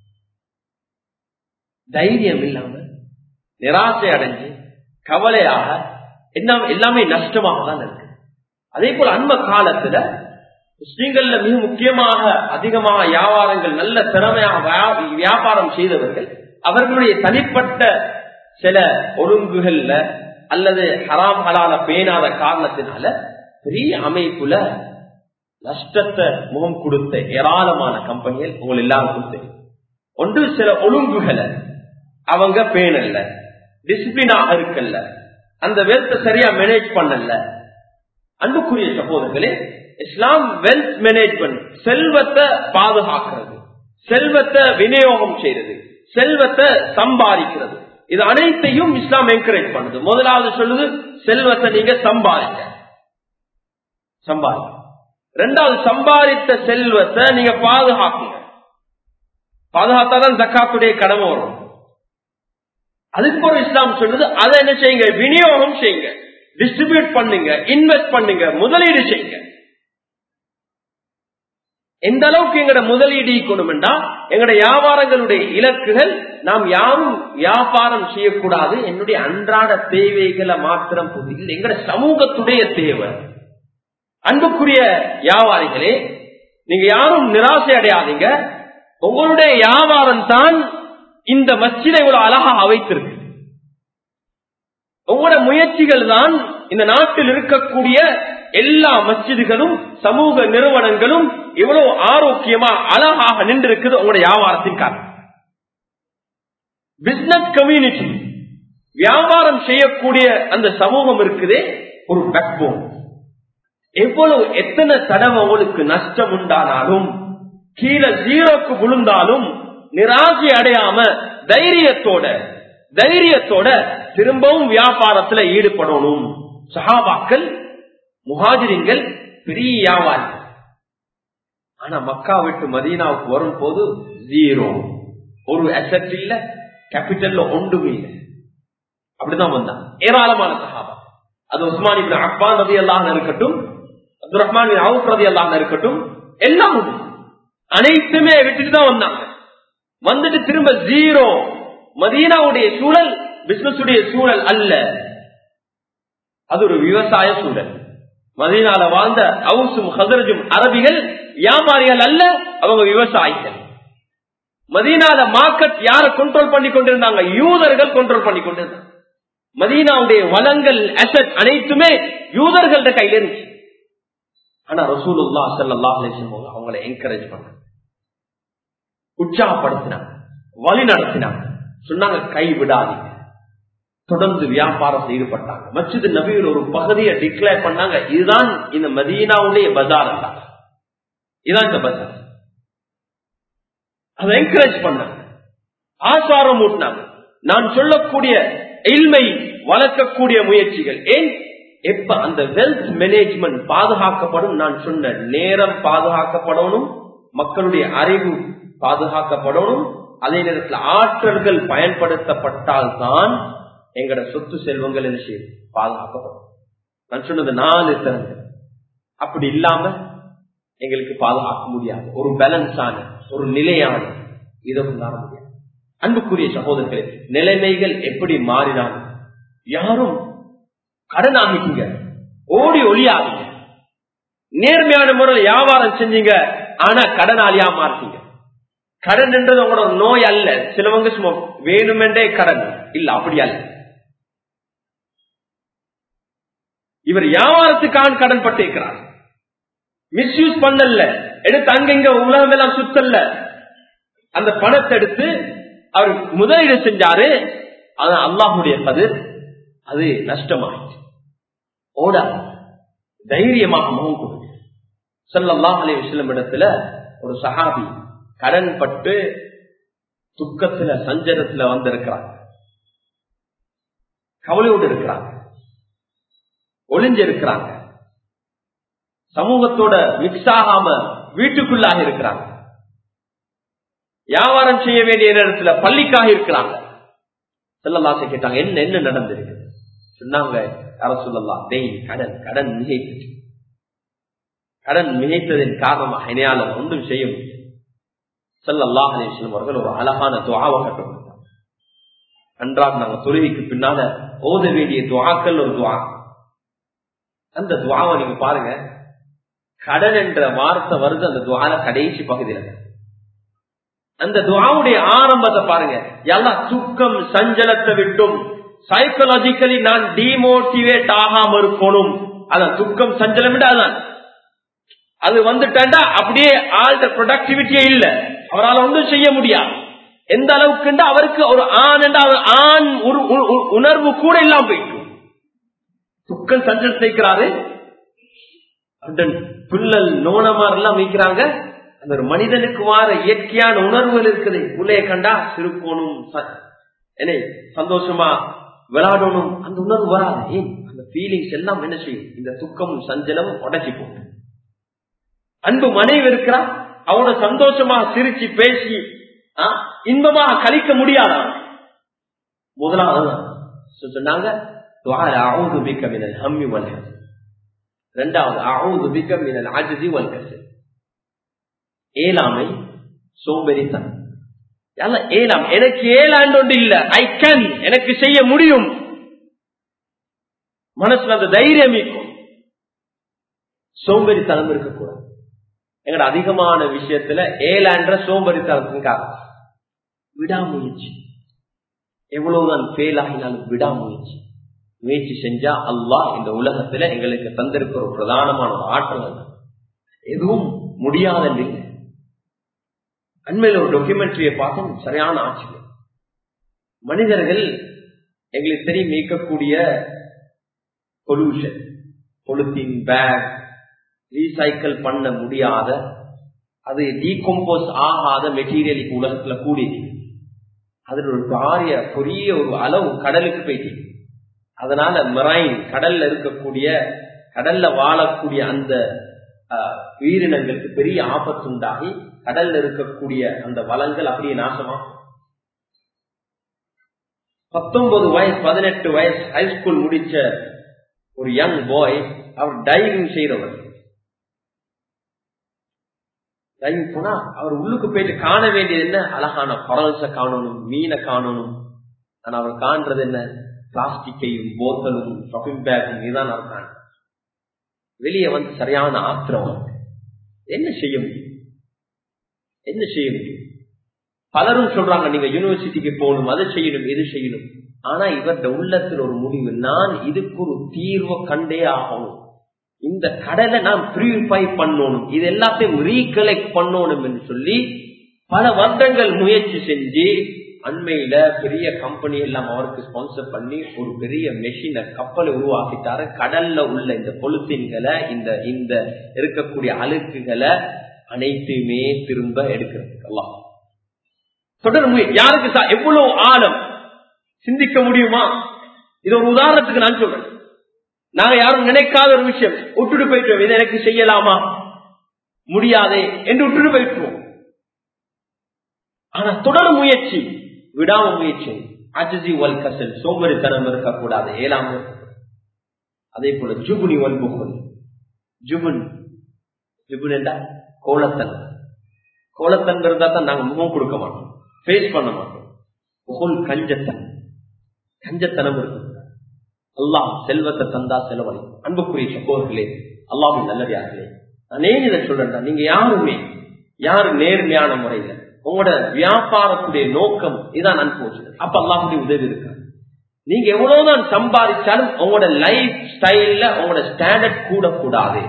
தைரியம் இல்லாம நிராசை அடைஞ்சு கவலையாக என்ன எல்லாமே நஷ்டமாக தான் இருக்கு அதே போல அன்ப காலத்துல முஸ்லீம்கள்ல மிக முக்கியமாக அதிகமாக வியாபாரங்கள் நல்ல திறமையாக வியாபாரம் செய்தவர்கள் அவர்களுடைய தனிப்பட்ட சில ஒழுங்குகள்ல அல்லது ஹராம் ஹலால பேணாத காரணத்தினால பெரிய அமைப்புல நஷ்டத்தை முகம் கொடுத்த ஏராளமான கம்பெனிகள் உங்கள் எல்லாருக்கும் தெரியும் ஒன்று சில ஒழுங்குகளை அவங்க பேணல்ல டிசிப்ளினாக இருக்கல்ல அந்த வெல்த்தை சரியா மேனேஜ் பண்ணல அன்புக்குரிய சகோதரர்களே இஸ்லாம் வெல்த் மேனேஜ்மெண்ட் செல்வத்தை பாதுகாக்கிறது செல்வத்தை விநியோகம் செய்யறது செல்வத்தை சம்பாதிக்கிறது இது அனைத்தையும் இஸ்லாம் என்கரேஜ் பண்ணுது முதலாவது சொல்லுது செல்வத்தை நீங்க சம்பாதிக்க சம்பாதிக்க ரெண்டாவது சம்பாதித்த செல்வத்தை நீங்க பாதுகாக்குங்க பாதுகாத்தாதான் ஜக்காத்துடைய கடமை வரும் அதுக்கு ஒரு இஸ்லாம் சொல்லுது அதை என்ன செய்யுங்க விநியோகம் செய்யுங்க டிஸ்ட்ரிபியூட் பண்ணுங்க இன்வெஸ்ட் பண்ணுங்க முதலீடு செய்யுங்க எந்த அளவுக்கு எங்கட முதலீடு ஈக்கணும்டா எங்கட வியாபாரங்களுடைய இலக்குகள் நாம் யாரும் வியாபாரம் செய்யக்கூடாது என்னுடைய அன்றாட தேவைகளை மாத்திரம் போது இல்லை எங்கட சமூகத்துடைய தேவை அன்புக்குரிய வியாபாரிகளே நீங்க யாரும் நிராசை அடையாதீங்க உங்களுடைய வியாபாரம் தான் இந்த மஸ்ஜிதை இவ்வளவு அழகாக வைத்திருக்கு உங்களோட முயற்சிகள் தான் இந்த நாட்டில் இருக்கக்கூடிய எல்லா மஸ்ஜிதுகளும் சமூக நிறுவனங்களும் இவ்வளவு ஆரோக்கியமா அழகாக நின்றிருக்குது உங்களுடைய வியாபாரத்தின் காரணம் பிசினஸ் கம்யூனிட்டி வியாபாரம் செய்யக்கூடிய அந்த சமூகம் இருக்குதே ஒரு பேக்போன் எவ்வளவு எத்தனை தடவை உங்களுக்கு நஷ்டம் உண்டானாலும் கீழே ஜீரோக்கு விழுந்தாலும் நிராசை அடையாம தைரியத்தோட தைரியத்தோட திரும்பவும் வியாபாரத்துல ஈடுபடணும் சஹாபாக்கள் முஹாஜிரிங்கள் பெரிய வியாபாரி ஆனா மக்கா விட்டு மதீனாவுக்கு வரும் போது ஜீரோ ஒரு அசட் இல்ல கேபிட்டல்ல ஒன்றுமே இல்லை அப்படிதான் வந்தான் ஏராளமான சஹாபா அது உஸ்மான் இப்னு அப்பான் ரதி அல்லாஹ் இருக்கட்டும் அப்துல் ரஹ்மான் அவுப் ரதி அல்லாஹ் இருக்கட்டும் எல்லாம் உண்டு அனைத்துமே விட்டுட்டு தான் வந்தாங்க வந்துட்டு திரும்ப ஜீரோ மதீனாவுடைய சூழல் பிசினஸ் உடைய சூழல் அல்ல அது ஒரு விவசாய சூழல் மதீனால வாழ்ந்த அவுசும் ஹசரஜும் அரபிகள் வியாபாரிகள் அல்ல அவங்க விவசாயிகள் மதீனால மார்க்கெட் யார கண்ட்ரோல் பண்ணி கொண்டிருந்தாங்க யூதர்கள் கண்ட்ரோல் பண்ணி கொண்டிருந்தாங்க மதீனாவுடைய வளங்கள் அசட் அனைத்துமே யூதர்கள்ட கையில இருந்துச்சு ஆனா ரசூலுல்லா சல்லா அலிஸ்லம் அவங்களை என்கரேஜ் பண்ண உற்சாகப்படுத்தினாங்க வழி நடத்தினாங்க சொன்னாங்க கை விடாதீங்க தொடர்ந்து வியாபாரத்தில் ஈடுபட்டாங்க மச்சிது நபியில் ஒரு பகுதியை டிக்ளேர் பண்ணாங்க இதுதான் இந்த மதீனாவுடைய பஜார் தான் இதுதான் இந்த பஜார் அதை என்கரேஜ் பண்ணாங்க ஆசாரம் ஊட்டினாங்க நான் சொல்லக்கூடிய இல்மை வளர்க்கக்கூடிய முயற்சிகள் ஏன் எப்ப அந்த வெல்த் மேனேஜ்மெண்ட் பாதுகாக்கப்படும் நான் சொன்ன நேரம் பாதுகாக்கப்படணும் மக்களுடைய அறிவு பாதுகாக்கப்படணும் அதே நேரத்தில் ஆற்றல்கள் பயன்படுத்தப்பட்டால் தான் எங்கட சொத்து செல்வங்கள் என்ன செய்யும் பாதுகாக்கப்படும் நான் சொன்னது நாலு திறன்கள் அப்படி இல்லாம எங்களுக்கு பாதுகாக்க முடியாது ஒரு பேலன்ஸான ஒரு நிலையான இதை கொண்டாட முடியாது அன்புக்குரிய சகோதரர்களே நிலைமைகள் எப்படி மாறினாலும் யாரும் கடன் ஆகிட்டீங்க ஓடி ஒளியாதீங்க நேர்மையான முறையில் வியாபாரம் செஞ்சீங்க ஆனா கடனாளியா மாறுறீங்க கடன் என்றது உங்களோட நோய் அல்ல சிலவங்க சும்மா வேணுமென்றே கடன் இல்ல அப்படி அல்ல இவர் வியாபாரத்துக்கான கடன் பட்டிருக்கிறார் மிஸ்யூஸ் பண்ணல எடுத்து அங்கங்க உலகம் எல்லாம் சுத்தல்ல அந்த பணத்தை எடுத்து அவர் முதலீடு செஞ்சாரு ஆனா அல்லாஹுடைய கதிர் அது நஷ்டமாயிடுச்சு ஓட தைரியமாக முகம் கொடுங்க செல்லல்லாஹ் அலி விஸ்லம் இடத்துல ஒரு சஹாபி கடன் பட்டு துக்கத்துல சஞ்சரத்துல வந்திருக்கிறாங்க கவலையோடு இருக்கிறாங்க ஒளிஞ்சிருக்கிறாங்க சமூகத்தோட மிக்ஸ் ஆகாம வீட்டுக்குள்ளாக இருக்கிறாங்க வியாபாரம் செய்ய வேண்டிய நேரத்துல பள்ளிக்காக இருக்கிறாங்க செல்லலாசை கேட்டாங்க என்ன என்ன நடந்திருக்கு சொன்னாங்க யார சொல்லலாம் டெய் கடன் கடன் மிகைத்து கடன் மிகைத்ததின் காரணமாக இணையால ஒன்றும் செய்ய முடியும் செல்லல்லாஹ் அலிஸ்லம் அவர்கள் ஒரு அழகான துவாவை கட்டுப்படுத்தாங்க அன்றாக நாங்க தொழுகைக்கு பின்னால ஓத வேண்டிய துவாக்கள் ஒரு துவா அந்த துவாவை நீங்க பாருங்க கடன் என்ற வார்த்தை வருது அந்த துவால கடைசி பகுதியில அந்த துவாவுடைய ஆரம்பத்தை பாருங்க எல்லா துக்கம் சஞ்சலத்தை விட்டும் சைக்கலாஜிக்கலி நான் டிமோட்டிவேட் ஆகாம இருக்கணும் அதான் துக்கம் சஞ்சலம் அதான் அது வந்துட்டாண்டா அப்படியே ஆள்ட ப்ரொடக்டிவிட்டியே இல்ல அவரால் ஒன்றும் செய்ய முடியாது எந்த அளவுக்கு அவருக்கு ஒரு ஆண் என்ற ஆண் உணர்வு கூட இல்லாம போயிட்டு துக்கல் சஞ்சல் சேர்க்கிறாரு புல்லல் நோனமார் எல்லாம் வைக்கிறாங்க அந்த ஒரு மனிதனுக்கு வார இயற்கையான உணர்வுகள் இருக்குது புள்ளைய கண்டா சிறுக்கோணும் என்ன சந்தோஷமா விளையாடணும் அந்த உணர்வு வராது ஏன் அந்த ஃபீலிங்ஸ் எல்லாம் என்ன செய்யும் இந்த துக்கமும் சஞ்சலமும் உடச்சி போட்டு அன்பு மனைவி இருக்கிறா அவனோட சந்தோஷமா சிரிச்சு பேசி இன்பமாக கழிக்க முடியாதா முதலாவது சொன்னாங்க ரெண்டாவது ஏழாமை சோம்பெறித்தான் ஏழாம் எனக்கு ஏழாண்டு ஒன்று இல்ல ஐ கேன் எனக்கு செய்ய முடியும் மனசுல அந்த தைரியம் இருக்கும் சோம்பேறித்தனம் இருக்கக்கூடாது எங்கட அதிகமான விஷயத்துல ஏழான்ற சோம்பேறித்தனத்தின் காரணம் விடாமுயற்சி எவ்வளவுதான் ஃபெயில் ஆகினாலும் விடாமுயற்சி முயற்சி செஞ்சா அல்லாஹ் இந்த உலகத்துல எங்களுக்கு தந்திருக்கிற ஒரு பிரதானமான ஒரு ஆற்றல் எதுவும் முடியாதல்ல அண்மையில் ஒரு டாக்குமெண்ட்ரியை பார்த்தோம் சரியான ஆச்சரியம் மனிதர்கள் எங்களுக்கு தெரியும் இயக்கக்கூடிய பொல்யூஷன் பொலித்தீன் பேக் ரீசைக்கிள் பண்ண முடியாத அது டீகம்போஸ் ஆகாத மெட்டீரியல் இப்ப உலகத்துல கூடியது அதுல ஒரு பாரிய பெரிய ஒரு அளவு கடலுக்கு போயிட்டு அதனால மெரைன் கடல்ல இருக்கக்கூடிய கடல்ல வாழக்கூடிய அந்த உயிரினங்களுக்கு பெரிய ஆபத்து உண்டாகி கடல்ல இருக்கக்கூடிய அந்த வளங்கள் அப்படியே நாசமா பத்தொன்பது வயசு பதினெட்டு வயசு ஹைஸ்கூல் முடிச்ச ஒரு யங் பாய் அவர் டைவிங் செய்யறவர் டைவிங் போனா அவர் உள்ளுக்கு போயிட்டு காண வேண்டியது என்ன அழகான பரவச காணணும் மீனை காணணும் ஆனா அவர் காண்றது என்ன பிளாஸ்டிக்கையும் போத்தலும் ஷாப்பிங் பேக்கும் இதுதான் அவர் காண வெளியே வந்து சரியான ஆத்திரம் என்ன செய்ய முடியும் என்ன செய்ய முடியும் பலரும் சொல்றாங்க நீங்க யூனிவர்சிட்டிக்கு போகணும் அதை செய்யணும் இது செய்யணும் ஆனா இவர்த உள்ளத்தில் ஒரு முடிவு நான் இதுக்கு ஒரு தீர்வை கண்டே ஆகணும் இந்த கடலை நான் பியூரிஃபை பண்ணணும் இது எல்லாத்தையும் ரீகலெக்ட் பண்ணணும் என்று சொல்லி பல வருடங்கள் முயற்சி செஞ்சு அண்மையில பெரிய கம்பெனி எல்லாம் அவருக்கு ஸ்பான்சர் பண்ணி ஒரு பெரிய மெஷினை கப்பலை உருவாக்கிட்டாரு கடல்ல உள்ள இந்த பொலித்தீன்களை இந்த இந்த இருக்கக்கூடிய அழுக்குகளை அனைத்துமே திரும்ப எடுக்கிறதுக்கு எல்லாம் தொடர் யாருக்கு எவ்வளவு ஆழம் சிந்திக்க முடியுமா இது ஒரு உதாரணத்துக்கு நான் சொல்றேன் நாங்க யாரும் நினைக்காத ஒரு விஷயம் விட்டுட்டு போயிட்டோம் இதை எனக்கு செய்யலாமா முடியாதே என்று விட்டுட்டு போயிட்டுவோம் ஆனா தொடர் முயற்சி விடாம முயற்சி அஜி வல் கசல் சோம்பரித்தனம் இருக்கக்கூடாது ஏழாம அதே போல ஜுபுனி வல் புகழ் ஜுபுன் ஜுபுன் என்றா கோலத்தன் கோலத்தன் இருந்தா தான் நாங்க முகம் கொடுக்க மாட்டோம் பேஸ் பண்ண மாட்டோம் புகழ் கஞ்சத்தன் கஞ்சத்தனம் இருக்கும் அல்லாஹ் செல்வத்தை தந்தா செலவழி அன்புக்குரிய சகோதர்களே அல்லாஹின் நல்லடியார்களே நானே இதை சொல்றேன் நீங்க யாருமே யாரு நேர்மையான முறையில உங்களோட வியாபாரத்துடைய நோக்கம் இதான் அனுபவிச்சு அப்ப அல்லாஹுடைய உதவி இருக்கு நீங்க எவ்வளவுதான் சம்பாதிச்சாலும் உங்களோட லைஃப் ஸ்டைல்ல உங்களோட ஸ்டாண்டர்ட் கூடக்கூடாது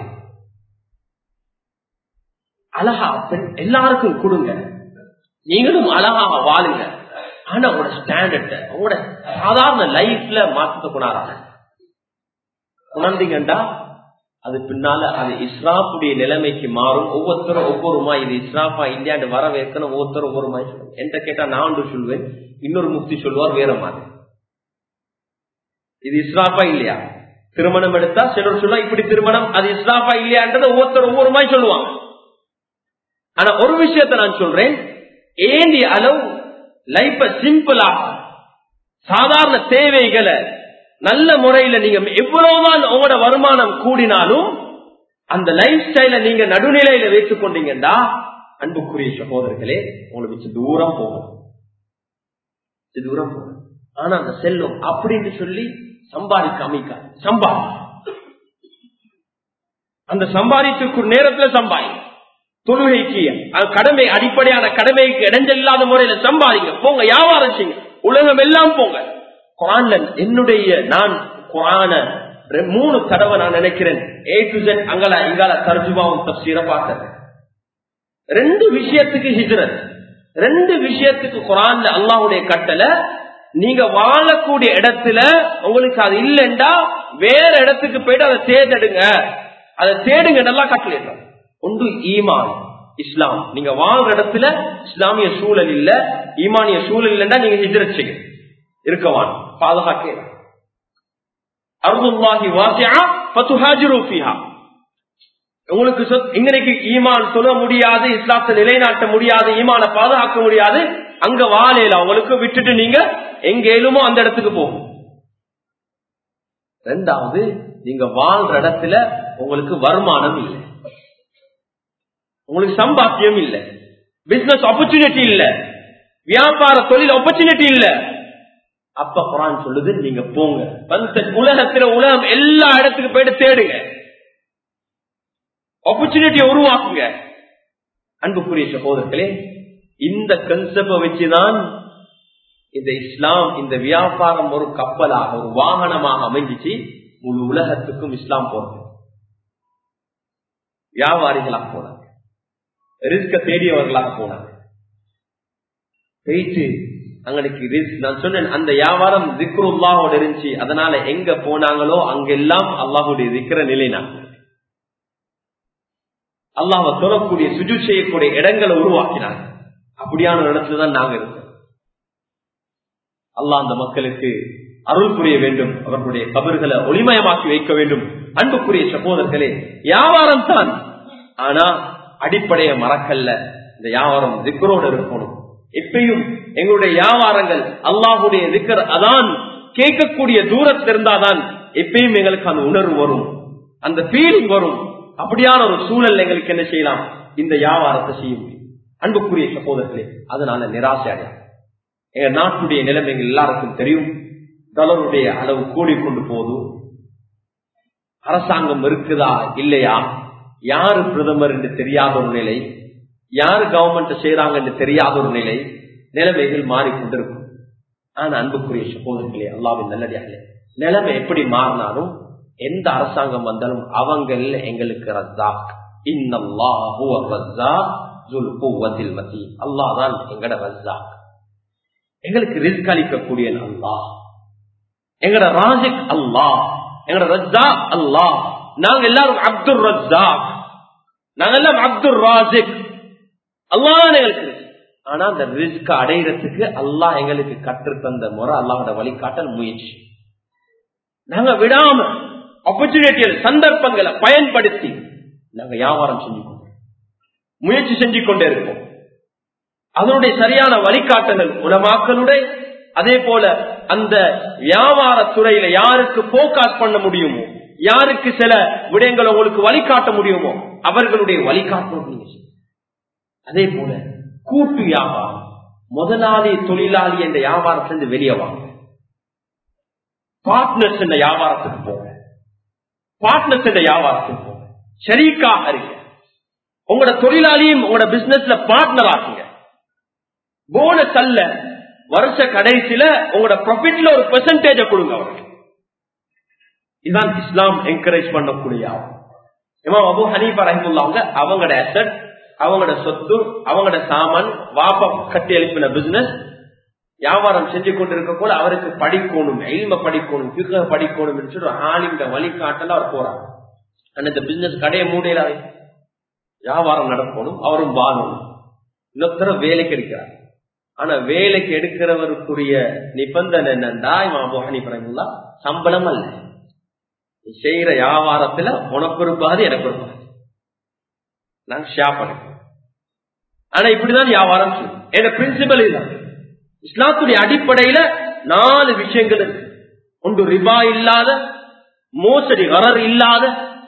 அழகா பெண் எல்லாருக்கும் கொடுங்க நீங்களும் அழகாக வாழுங்க ஆனா உங்களோட ஸ்டாண்டர்ட உங்களோட சாதாரண லைஃப்ல மாற்றத்தை கொண்டாடுறாங்க உணர்ந்தீங்கண்டா அது பின்னால அது இஸ்ராஃபுடைய நிலைமைக்கு மாறும் ஒவ்வொருத்தரும் ஒவ்வொருமா இது இஸ்ராஃபா இல்லையாண்டு வர வைக்கணும் ஒவ்வொருத்தரும் ஒவ்வொரு மாதிரி சொல்லுவோம் என்கிட்ட கேட்டா நான் ஒன்று சொல்வேன் இன்னொரு முக்தி சொல்வார் வேற மாதிரி இது இஸ்ராஃபா இல்லையா திருமணம் எடுத்தா சிலர் சொல்லுவா இப்படி திருமணம் அது இஸ்ராஃபா இல்லையான்றத ஒவ்வொருத்தர் ஒவ்வொரு மாதிரி சொல்லுவாங்க ஆனா ஒரு விஷயத்த நான் சொல்றேன் ஏண்டி அளவு லைஃப சிம்பிளா சாதாரண தேவைகளை நல்ல முறையில நீங்க எவ்வளவுதான் உங்களோட வருமானம் கூடினாலும் அந்த லைஃப் ஸ்டைல நீங்க நடுநிலையில வைத்துக் கொண்டீங்கன்னா அன்புக்குரிய சகோதரர்களே உங்களை வச்சு தூரம் போகும் தூரம் போகும் ஆனா அந்த செல்லும் அப்படின்னு சொல்லி சம்பாதிக்க அமைக்க சம்பாதி அந்த சம்பாதித்துக்கு நேரத்துல சம்பாதி தொழுகைக்கு கடமை அடிப்படையான கடமைக்கு இடைஞ்சல் இல்லாத முறையில சம்பாதிங்க போங்க வியாபாரம் செய்யுங்க உலகம் எல்லாம் போங்க குரான்ல என்னுடைய நான் குரான ரெ- மூணு தடவை நான் நினைக்கிறேன் ஏ டு ஜெட் அங்கல இங்கால தர்ஜுமாவும் தப்சீர பார்த்தேன் ரெண்டு விஷயத்துக்கு ஹிஜ்ரத் ரெண்டு விஷயத்துக்கு குரான்ல அல்லாஹ்வுடைய கட்டளை நீங்க வாழக்கூடிய இடத்துல உங்களுக்கு அது இல்லைண்டா வேற இடத்துக்கு போயிட்டு அதை தேர்ந்தெடுங்க அதை தேடுங்க நல்லா கட்டளை ஒன்று ஈமான் இஸ்லாம் நீங்க வாழ்ற இடத்துல இஸ்லாமிய சூழல் இல்ல ஈமானிய சூழல் இல்லைன்னா நீங்க ஹிஜ்ரத் செய்ய இருக்கவான் பாதுகாக்க அருதுல்லாஹி வாசியா பத்துஹாஜிரு ஃபீஹா உங்களுக்கு சொத்- இங்கனைக்கு ஈமான் சொல்ல முடியாது இஸ்லாத்தை நிலைநாட்ட முடியாது ஈமான பாதுகாக்க முடியாது அங்க வாழையில அவங்களுக்கு விட்டுட்டு நீங்க எங்க ஏழுமோ அந்த இடத்துக்கு போகும் ரெண்டாவது நீங்க வாழ்ற இடத்துல உங்களுக்கு வருமானம் இல்லை உங்களுக்கு சம்பாத்தியம் இல்ல பிசினஸ் ஆப்பர்ச்சுனிட்டி இல்ல வியாபார தொழில் ஆப்பர்ச்சுனிட்டி இல்ல அப்ப குரான் சொல்லுது நீங்க போங்க பந்த உலகத்துல உலகம் எல்லா இடத்துக்கு போயிட்டு தேடுங்க ஆப்பர்ச்சுனிட்டியை உருவாக்குங்க அன்புக்குரிய சகோதரர்களே இந்த கன்செப்ட வச்சுதான் இந்த இஸ்லாம் இந்த வியாபாரம் ஒரு கப்பலாக ஒரு வாகனமாக அமைஞ்சிச்சு முழு உலகத்துக்கும் இஸ்லாம் போறது வியாபாரிகளாக போனாங்க ரிஸ்க தேடியவர்களாக போனாங்க போயிட்டு அங்களுக்கு ரிஸ்க் நான் சொன்னேன் அந்த வியாபாரம் திக்ருல்லாவோட இருந்துச்சு அதனால எங்க போனாங்களோ அங்கெல்லாம் அல்லாஹுடைய திக்கிற நிலைனாங்க அல்லாஹ் சொல்லக்கூடிய சுஜு செய்யக்கூடிய இடங்களை உருவாக்கினாங்க அப்படியான ஒரு இடத்துல தான் நாங்க இருக்கோம் அல்லாஹ் அந்த மக்களுக்கு அருள் புரிய வேண்டும் அவர்களுடைய கபர்களை ஒளிமயமாக்கி வைக்க வேண்டும் அன்புக்குரிய சகோதரர்களே வியாபாரம் தான் ஆனா அடிப்படைய மறக்கல்ல இந்த வியாபாரம் திக்கரோடு இருக்கணும் எப்பயும் எங்களுடைய வியாபாரங்கள் அல்லாஹுடைய திக்கர் அதான் கேட்கக்கூடிய தூரத்தில் இருந்தாதான் எப்பயும் எங்களுக்கு அந்த உணர்வு வரும் அந்த ஃபீலிங் வரும் அப்படியான ஒரு சூழல் எங்களுக்கு என்ன செய்யலாம் இந்த வியாபாரத்தை செய்ய முடியும் அன்புக்குரிய சகோதரர்களே அதனால நிராசை அடையும் எங்க நாட்டுடைய நிலைமை எங்க எல்லாருக்கும் தெரியும் டாலருடைய அளவு கூடிக்கொண்டு போதும் அரசாங்கம் இருக்குதா இல்லையா யாரு பிரதமர் என்று தெரியாத ஒரு நிலை யாரு கவர்மெண்ட் செய்யறாங்க என்று தெரியாத ஒரு நிலை நிலைமைகள் மாறிக்கொண்டிருக்கும் ஆனா அன்புக்குரிய சகோதரர்களே அல்லாவின் நல்லடியார்களே நிலைமை எப்படி மாறினாலும் எந்த அரசாங்கம் வந்தாலும் அவங்கள் எங்களுக்கு ரஸ்தாக் இன்னல்லாஹு ரஸ்தாக் ஜுல் குவத்தில் மதி அல்லாஹ் தான் எங்கட ரஸ்தாக் எங்களுக்கு ரிஸ்க் அளிக்கக்கூடிய அல்லாஹ் எங்கட ராஜிக் அல்லாஹ் எங்கட ரஸ்தாக் அல்லாஹ் நாங்க எல்லாரும் அப்துல் ரஸ்தாக் நாங்க எல்லாம் அப்துல் ராஜிக் அல்லாஹ் எங்களுக்கு ரிஸ்க். ஆனா அந்த ரிஸ்க் அடைகிறதுக்கு அல்லாஹ் எங்களுக்கு கற்று தந்த முறை அல்லாஹோட வழிகாட்டல் முயற்சி நாங்க விடாம ஆப்பர்ச்சுனிட்டிகள் சந்தர்ப்பங்களை பயன்படுத்தி நாங்க வியாபாரம் செஞ்சு கொண்டோம் முயற்சி செஞ்சு கொண்டே இருக்கோம் அதனுடைய சரியான வழிகாட்டுதல் உலமாக்களுடைய அதே போல அந்த வியாபார துறையில யாருக்கு போக்காஸ் பண்ண முடியுமோ யாருக்கு சில விடயங்கள் உங்களுக்கு வழிகாட்ட முடியுமோ அவர்களுடைய வழிகாட்டணும் நீங்க செய்யுங்க. அதே போல கூட்டு வியாபாரம் முதலாளி தொழிலாளி என்ற வியாபாரத்திலிருந்து வெளியே வாங்க பார்ட்னர்ஸ் என்ற வியாபாரத்துக்கு போங்க பார்ட்னர்ஸ் என்ற வியாபாரத்துக்கு போங்க ஷரீக்காக இருங்க உங்களோட தொழிலாளியும் உங்களோட பிசினஸ்ல பார்ட்னர் ஆக்குங்க போனஸ் அல்ல வருஷ கடைசியில உங்களோட ப்ராஃபிட்ல ஒரு பெர்சன்டேஜ கொடுங்க அவருக்கு இதுதான் இஸ்லாம் என்கரேஜ் பண்ணக்கூடிய ஆகும் இமாம் அபு ஹனீஃபா ரஹிமுல்லாங்க அவங்களோட அசட் அவங்களோட சொத்து அவங்களோட சாமான் வாப்பா கட்டி எழுப்பின பிசினஸ் வியாபாரம் செஞ்சு கொண்டிருக்க கூட அவருக்கு படிக்கணும் எல்ம படிக்கணும் பிக படிக்கணும் என்று சொல்லி ஆலிமிட வழிகாட்டல அவர் போறார் ஆனா இந்த பிசினஸ் கடையை மூடையில வியாபாரம் நடக்கணும் அவரும் வாழணும் இன்னொருத்தர வேலைக்கு எடுக்கிறார் ஆனா வேலைக்கு எடுக்கிறவருக்குரிய நிபந்தனை என்னன்னா இவன் அபு ஹனீஃபா ரஹிமுல்லா சம்பளம் அல்ல நீ செய்யற வியாபாரத்துல உனக்கு ஒரு பாதி எனக்கு ஒரு பாதி நான் ஷேர் பண்ணிக்கிறேன் ஆனா இப்படிதான் வியாபாரம் செய்யும் என் பிரின்சிபல் இதுதான் இஸ்லாத்துடைய அடிப்படையில நாலு விஷயங்கள் இருக்கு ஒன்று ரிபா இல்லாத மோசடி வரர் இல்லாத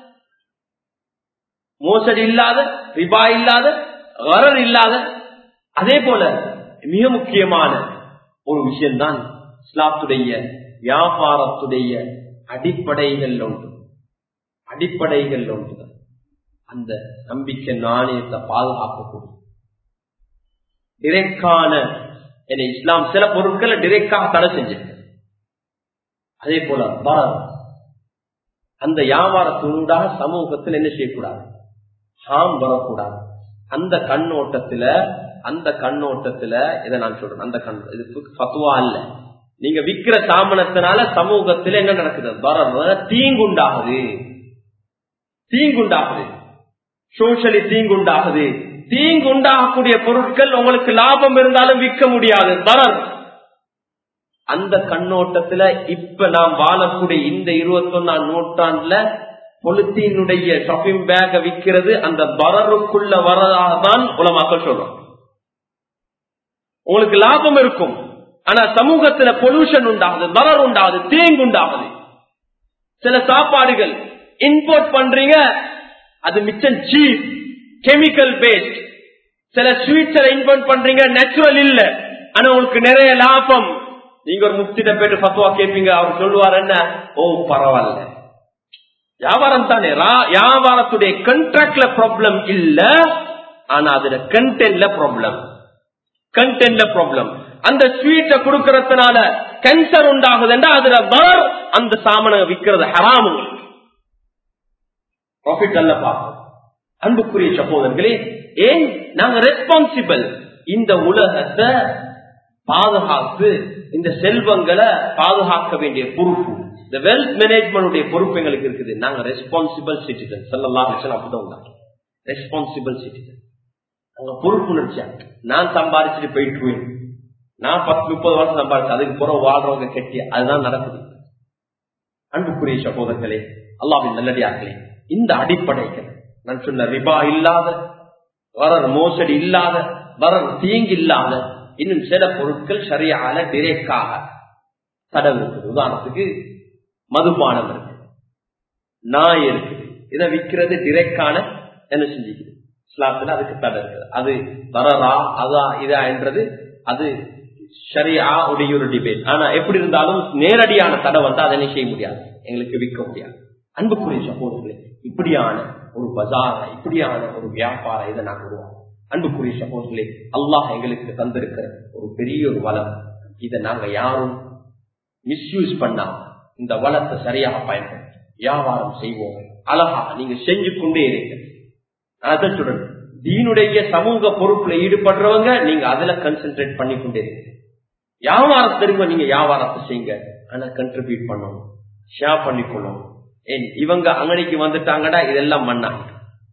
மோசடி இல்லாத ரிபா இல்லாத வரர் இல்லாத அதே போல மிக முக்கியமான ஒரு விஷயம்தான் இஸ்லாத்துடைய வியாபாரத்துடைய அடிப்படைகள் ஒன்று அடிப்படைகள் ஒன்றுதான் அந்த நம்பிக்கை நாணயத்தை பாதுகாக்கக்கூடிய டிரெக்டான என்னை இஸ்லாம் சில பொருட்களை டிரெக்டாக தடை செஞ்சிருக்கு அதே போல பரர் அந்த வியாபாரத்தினூடாக சமூகத்தில் என்ன செய்யக்கூடாது ஹாம் வரக்கூடாது அந்த கண்ணோட்டத்துல அந்த கண்ணோட்டத்துல இதை நான் சொல்றேன் அந்த கண் இது பத்துவா இல்ல நீங்க விக்கிற சாமனத்தினால சமூகத்துல என்ன நடக்குது வர தீங்குண்டாகுது தீங்குண்டாகுது சோஷலி தீங்குண்டாகுது தீங்குண்டாகக்கூடிய பொருட்கள் உங்களுக்கு லாபம் இருந்தாலும் விற்க முடியாது வரர் அந்த கண்ணோட்டத்துல இப்ப நாம் வாழக்கூடிய இந்த இருபத்தி ஒன்னாம் நூற்றாண்டுல பொலித்தீனுடைய ஷாப்பிங் பேக விற்கிறது அந்த பரருக்குள்ள வரதான் உலமாக்கள் சொல்றோம் உங்களுக்கு லாபம் இருக்கும் ஆனா சமூகத்துல பொல்யூஷன் உண்டாகுது பரர் உண்டாகுது தீங்கு உண்டாகுது சில சாப்பாடுகள் இம்போர்ட் பண்றீங்க அது மிச்சம் சீப் கெமிக்கல் பேஸ்ட் சில ஸ்வீட்ஸ் இம்போர்ட் பண்றீங்க நேச்சுரல் இல்ல ஆனா உங்களுக்கு நிறைய லாபம் நீங்க ஒரு முக்திட்ட போயிட்டு பத்துவா கேட்பீங்க அவர் சொல்லுவார் என்ன ஓ பரவாயில்ல வியாபாரம் தானே வியாபாரத்துடைய கண்ட்ராக்ட்ல ப்ராப்ளம் இல்ல ஆனா அதுல கண்டென்ட்ல ப்ராப்ளம் கண்டென்ட்ல ப்ராப்ளம் அந்த ஸ்வீட்டை கொடுக்கறதுனால கேன்சர் உண்டாகுதுன்னா அதுல வர் அந்த சாமனை விற்கிறது ஹராம் உங்களுக்கு ப்ராஃபிட் அல்ல பார்ப்போம் அன்புக்குரிய சகோதரர்களே ஏன் நாங்க ரெஸ்பான்சிபிள் இந்த உலகத்தை பாதுகாத்து இந்த செல்வங்களை பாதுகாக்க வேண்டிய பொறுப்பு இந்த வெல்த் மேனேஜ்மெண்ட் பொறுப்பு எங்களுக்கு இருக்குது நாங்க ரெஸ்பான்சிபிள் சிட்டிசன் செல்லலாம் அப்படிதான் ரெஸ்பான்சிபிள் சிட்டிசன் அங்க பொறுப்புணர்ச்சியா நான் சம்பாதிச்சுட்டு போயிட்டு நான் பத்து முப்பது வருஷம் சம்பாதிச்சு அதுக்கு புறம் வாழ்றவங்க கெட்டி அதுதான் நடக்குது அன்புக்குரிய சகோதரர்களே அல்லாவின் நல்லடியார்களே இந்த அடிப்படைகள் நான் சொன்ன ரிபா இல்லாத வரர் மோசடி இல்லாத வரர் தீங்கு இல்லாத இன்னும் சில பொருட்கள் சரியான டிரெக்டாக தடவு இருக்குது உதாரணத்துக்கு மதுபானம் இருக்கு நாய் இருக்குது இதை விற்கிறது டிரெக்டான என்ன செஞ்சுக்குது இஸ்லாத்துல அதுக்கு தடை இருக்குது அது வரரா அதா இதா என்றது அது சரியா உடைய ஒரு டிபேட் ஆனா எப்படி இருந்தாலும் நேரடியான தடை வந்து அதை செய்ய முடியாது எங்களுக்கு விற்க முடியாது அன்புக்குரிய சகோதரர்களே இப்படியான ஒரு பஜார இப்படியான ஒரு வியாபார இதை நாங்கள் உருவாக்கும் அன்புக்குரிய சகோதரர்களே அல்லாஹ் எங்களுக்கு தந்திருக்கிற ஒரு பெரிய ஒரு வளம் இதை நாங்க யாரும் மிஸ்யூஸ் பண்ணாம இந்த வளத்தை சரியாக பயன்படுத்தி வியாபாரம் செய்வோம் அழகா நீங்க செஞ்சு கொண்டே இருங்க அதான் சொல்றேன் தீனுடைய சமூக பொறுப்புல ஈடுபடுறவங்க நீங்க அதுல கன்சென்ட்ரேட் பண்ணி கொண்டே இருங்க வியாபாரம் தெரியுமா நீங்க வியாபாரத்தை செய்யுங்க ஆனா கண்ட்ரிபியூட் பண்ணணும் ஷேர் பண்ணிக்கொள்ளணும் ஏன் இவங்க அங்கனைக்கு வந்துட்டாங்கடா இதெல்லாம் மண்ணாங்க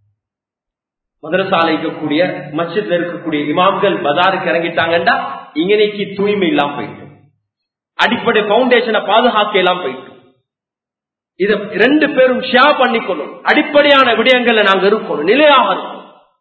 மதரசாலை இருக்கக்கூடிய மஸ்ஜித்ல இருக்கக்கூடிய இமாம்கள் பஜாருக்கு இறங்கிட்டாங்கடா இங்கனைக்கு தூய்மை இல்லாம போயிட்டு அடிப்படை பவுண்டேஷனை பாதுகாக்க எல்லாம் போயிட்டு இத ரெண்டு பேரும் ஷேர் பண்ணிக்கணும் அடிப்படையான விடயங்கள்ல நாங்க இருக்கணும் நிலையாக இருக்கணும்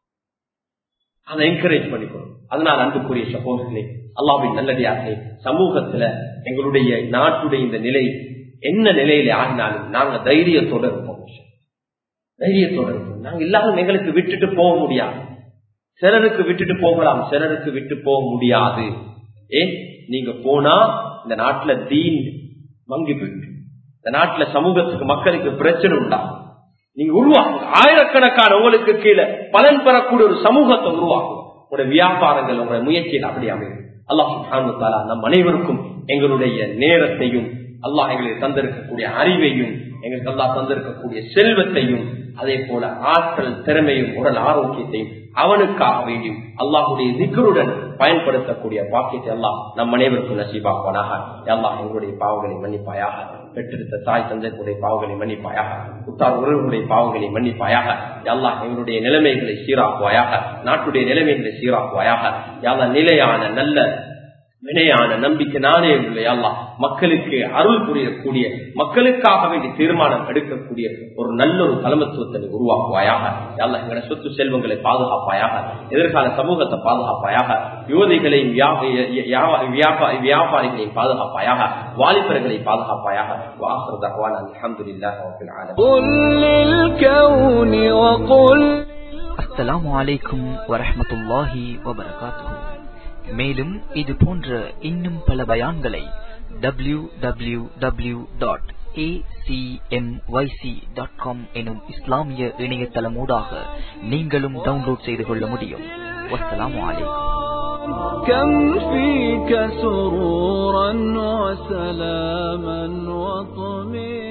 அதை என்கரேஜ் பண்ணிக்கணும் அதனால் அன்புக்குரிய சகோதரர்களே அல்லாவின் நல்லடியாக சமூகத்துல எங்களுடைய நாட்டுடைய இந்த நிலை என்ன நிலையில ஆகினாலும் நாங்க தைரியத்தோட இருப்போம் தைரியத்தோட இருப்போம் நாங்க எல்லாரும் எங்களுக்கு விட்டுட்டு போக முடியாது சிலருக்கு விட்டுட்டு போகலாம் சிலருக்கு விட்டு போக முடியாது ஏன் நீங்க போனா இந்த நாட்டுல தீன் மங்கி போயிட்டு இந்த நாட்டுல சமூகத்துக்கு மக்களுக்கு பிரச்சனை உண்டாகும் நீங்க உருவாக்குங்க ஆயிரக்கணக்கான உங்களுக்கு கீழே பலன் பெறக்கூடிய ஒரு சமூகத்தை உருவாக்கும் உங்களுடைய வியாபாரங்கள் உங்களுடைய முயற்சியில் அப்படி அமையும் அல்லாஹ் நம் அனைவருக்கும் எங்களுடைய நேரத்தையும் அல்லாஹ் எங்களுக்கு தந்திருக்கக்கூடிய அறிவையும் எங்களுக்கு அல்லாஹ் தந்திருக்கக்கூடிய செல்வத்தையும் அதே போல ஆற்றல் திறமையும் உடல் ஆரோக்கியத்தையும் அவனுக்காக வேண்டியும் அல்லாஹுடைய திக்கருடன் பயன்படுத்தக்கூடிய பாக்கியத்தை எல்லாம் நம் அனைவருக்கும் நசீபாக்குவனாக அல்லாஹ் எங்களுடைய பாவங்களை மன்னிப்பாயாக பெற்றெடுத்த தாய் தந்தைக்குடைய பாவங்களை மன்னிப்பாயாக உத்தார் உறவுகளுடைய பாவங்களை மன்னிப்பாயாக அல்லாஹ் எங்களுடைய நிலைமைகளை சீராக்குவாயாக நாட்டுடைய நிலைமைகளை சீராக்குவாயாக யாரா நிலையான நல்ல வினையான நம்பிக்கை நானே அல்லா மக்களுக்கு அருள் புரியக்கூடிய மக்களுக்காக வேண்டி தீர்மானம் எடுக்கக்கூடிய ஒரு நல்ல ஒரு தலைமத்துவத்தை உருவாக்குவாயாக அல்லா எங்களோட சொத்து செல்வங்களை பாதுகாப்பாயாக எதிர்கால சமூகத்தை பாதுகாப்பாயாக யுவதிகளையும் வியாபாரிகளையும் பாதுகாப்பாயாக வாலிபர்களை பாதுகாப்பாயாக வாசர் தகவான் அஸ்ஸலாமு அலைக்கும் வரஹமத்துல்லாஹி வபரகாத்துஹு மேலும் இது போன்ற இன்னும் பல பயான்களை W W W dot acmyc.com எனும் இஸ்லாமிய இணையதளமூடாக நீங்களும் டவுன்லோட் செய்து கொள்ள முடியும் வஸ்ஸலாமு அலைக்கும் كم فيك سرورا وسلاما وطمئنا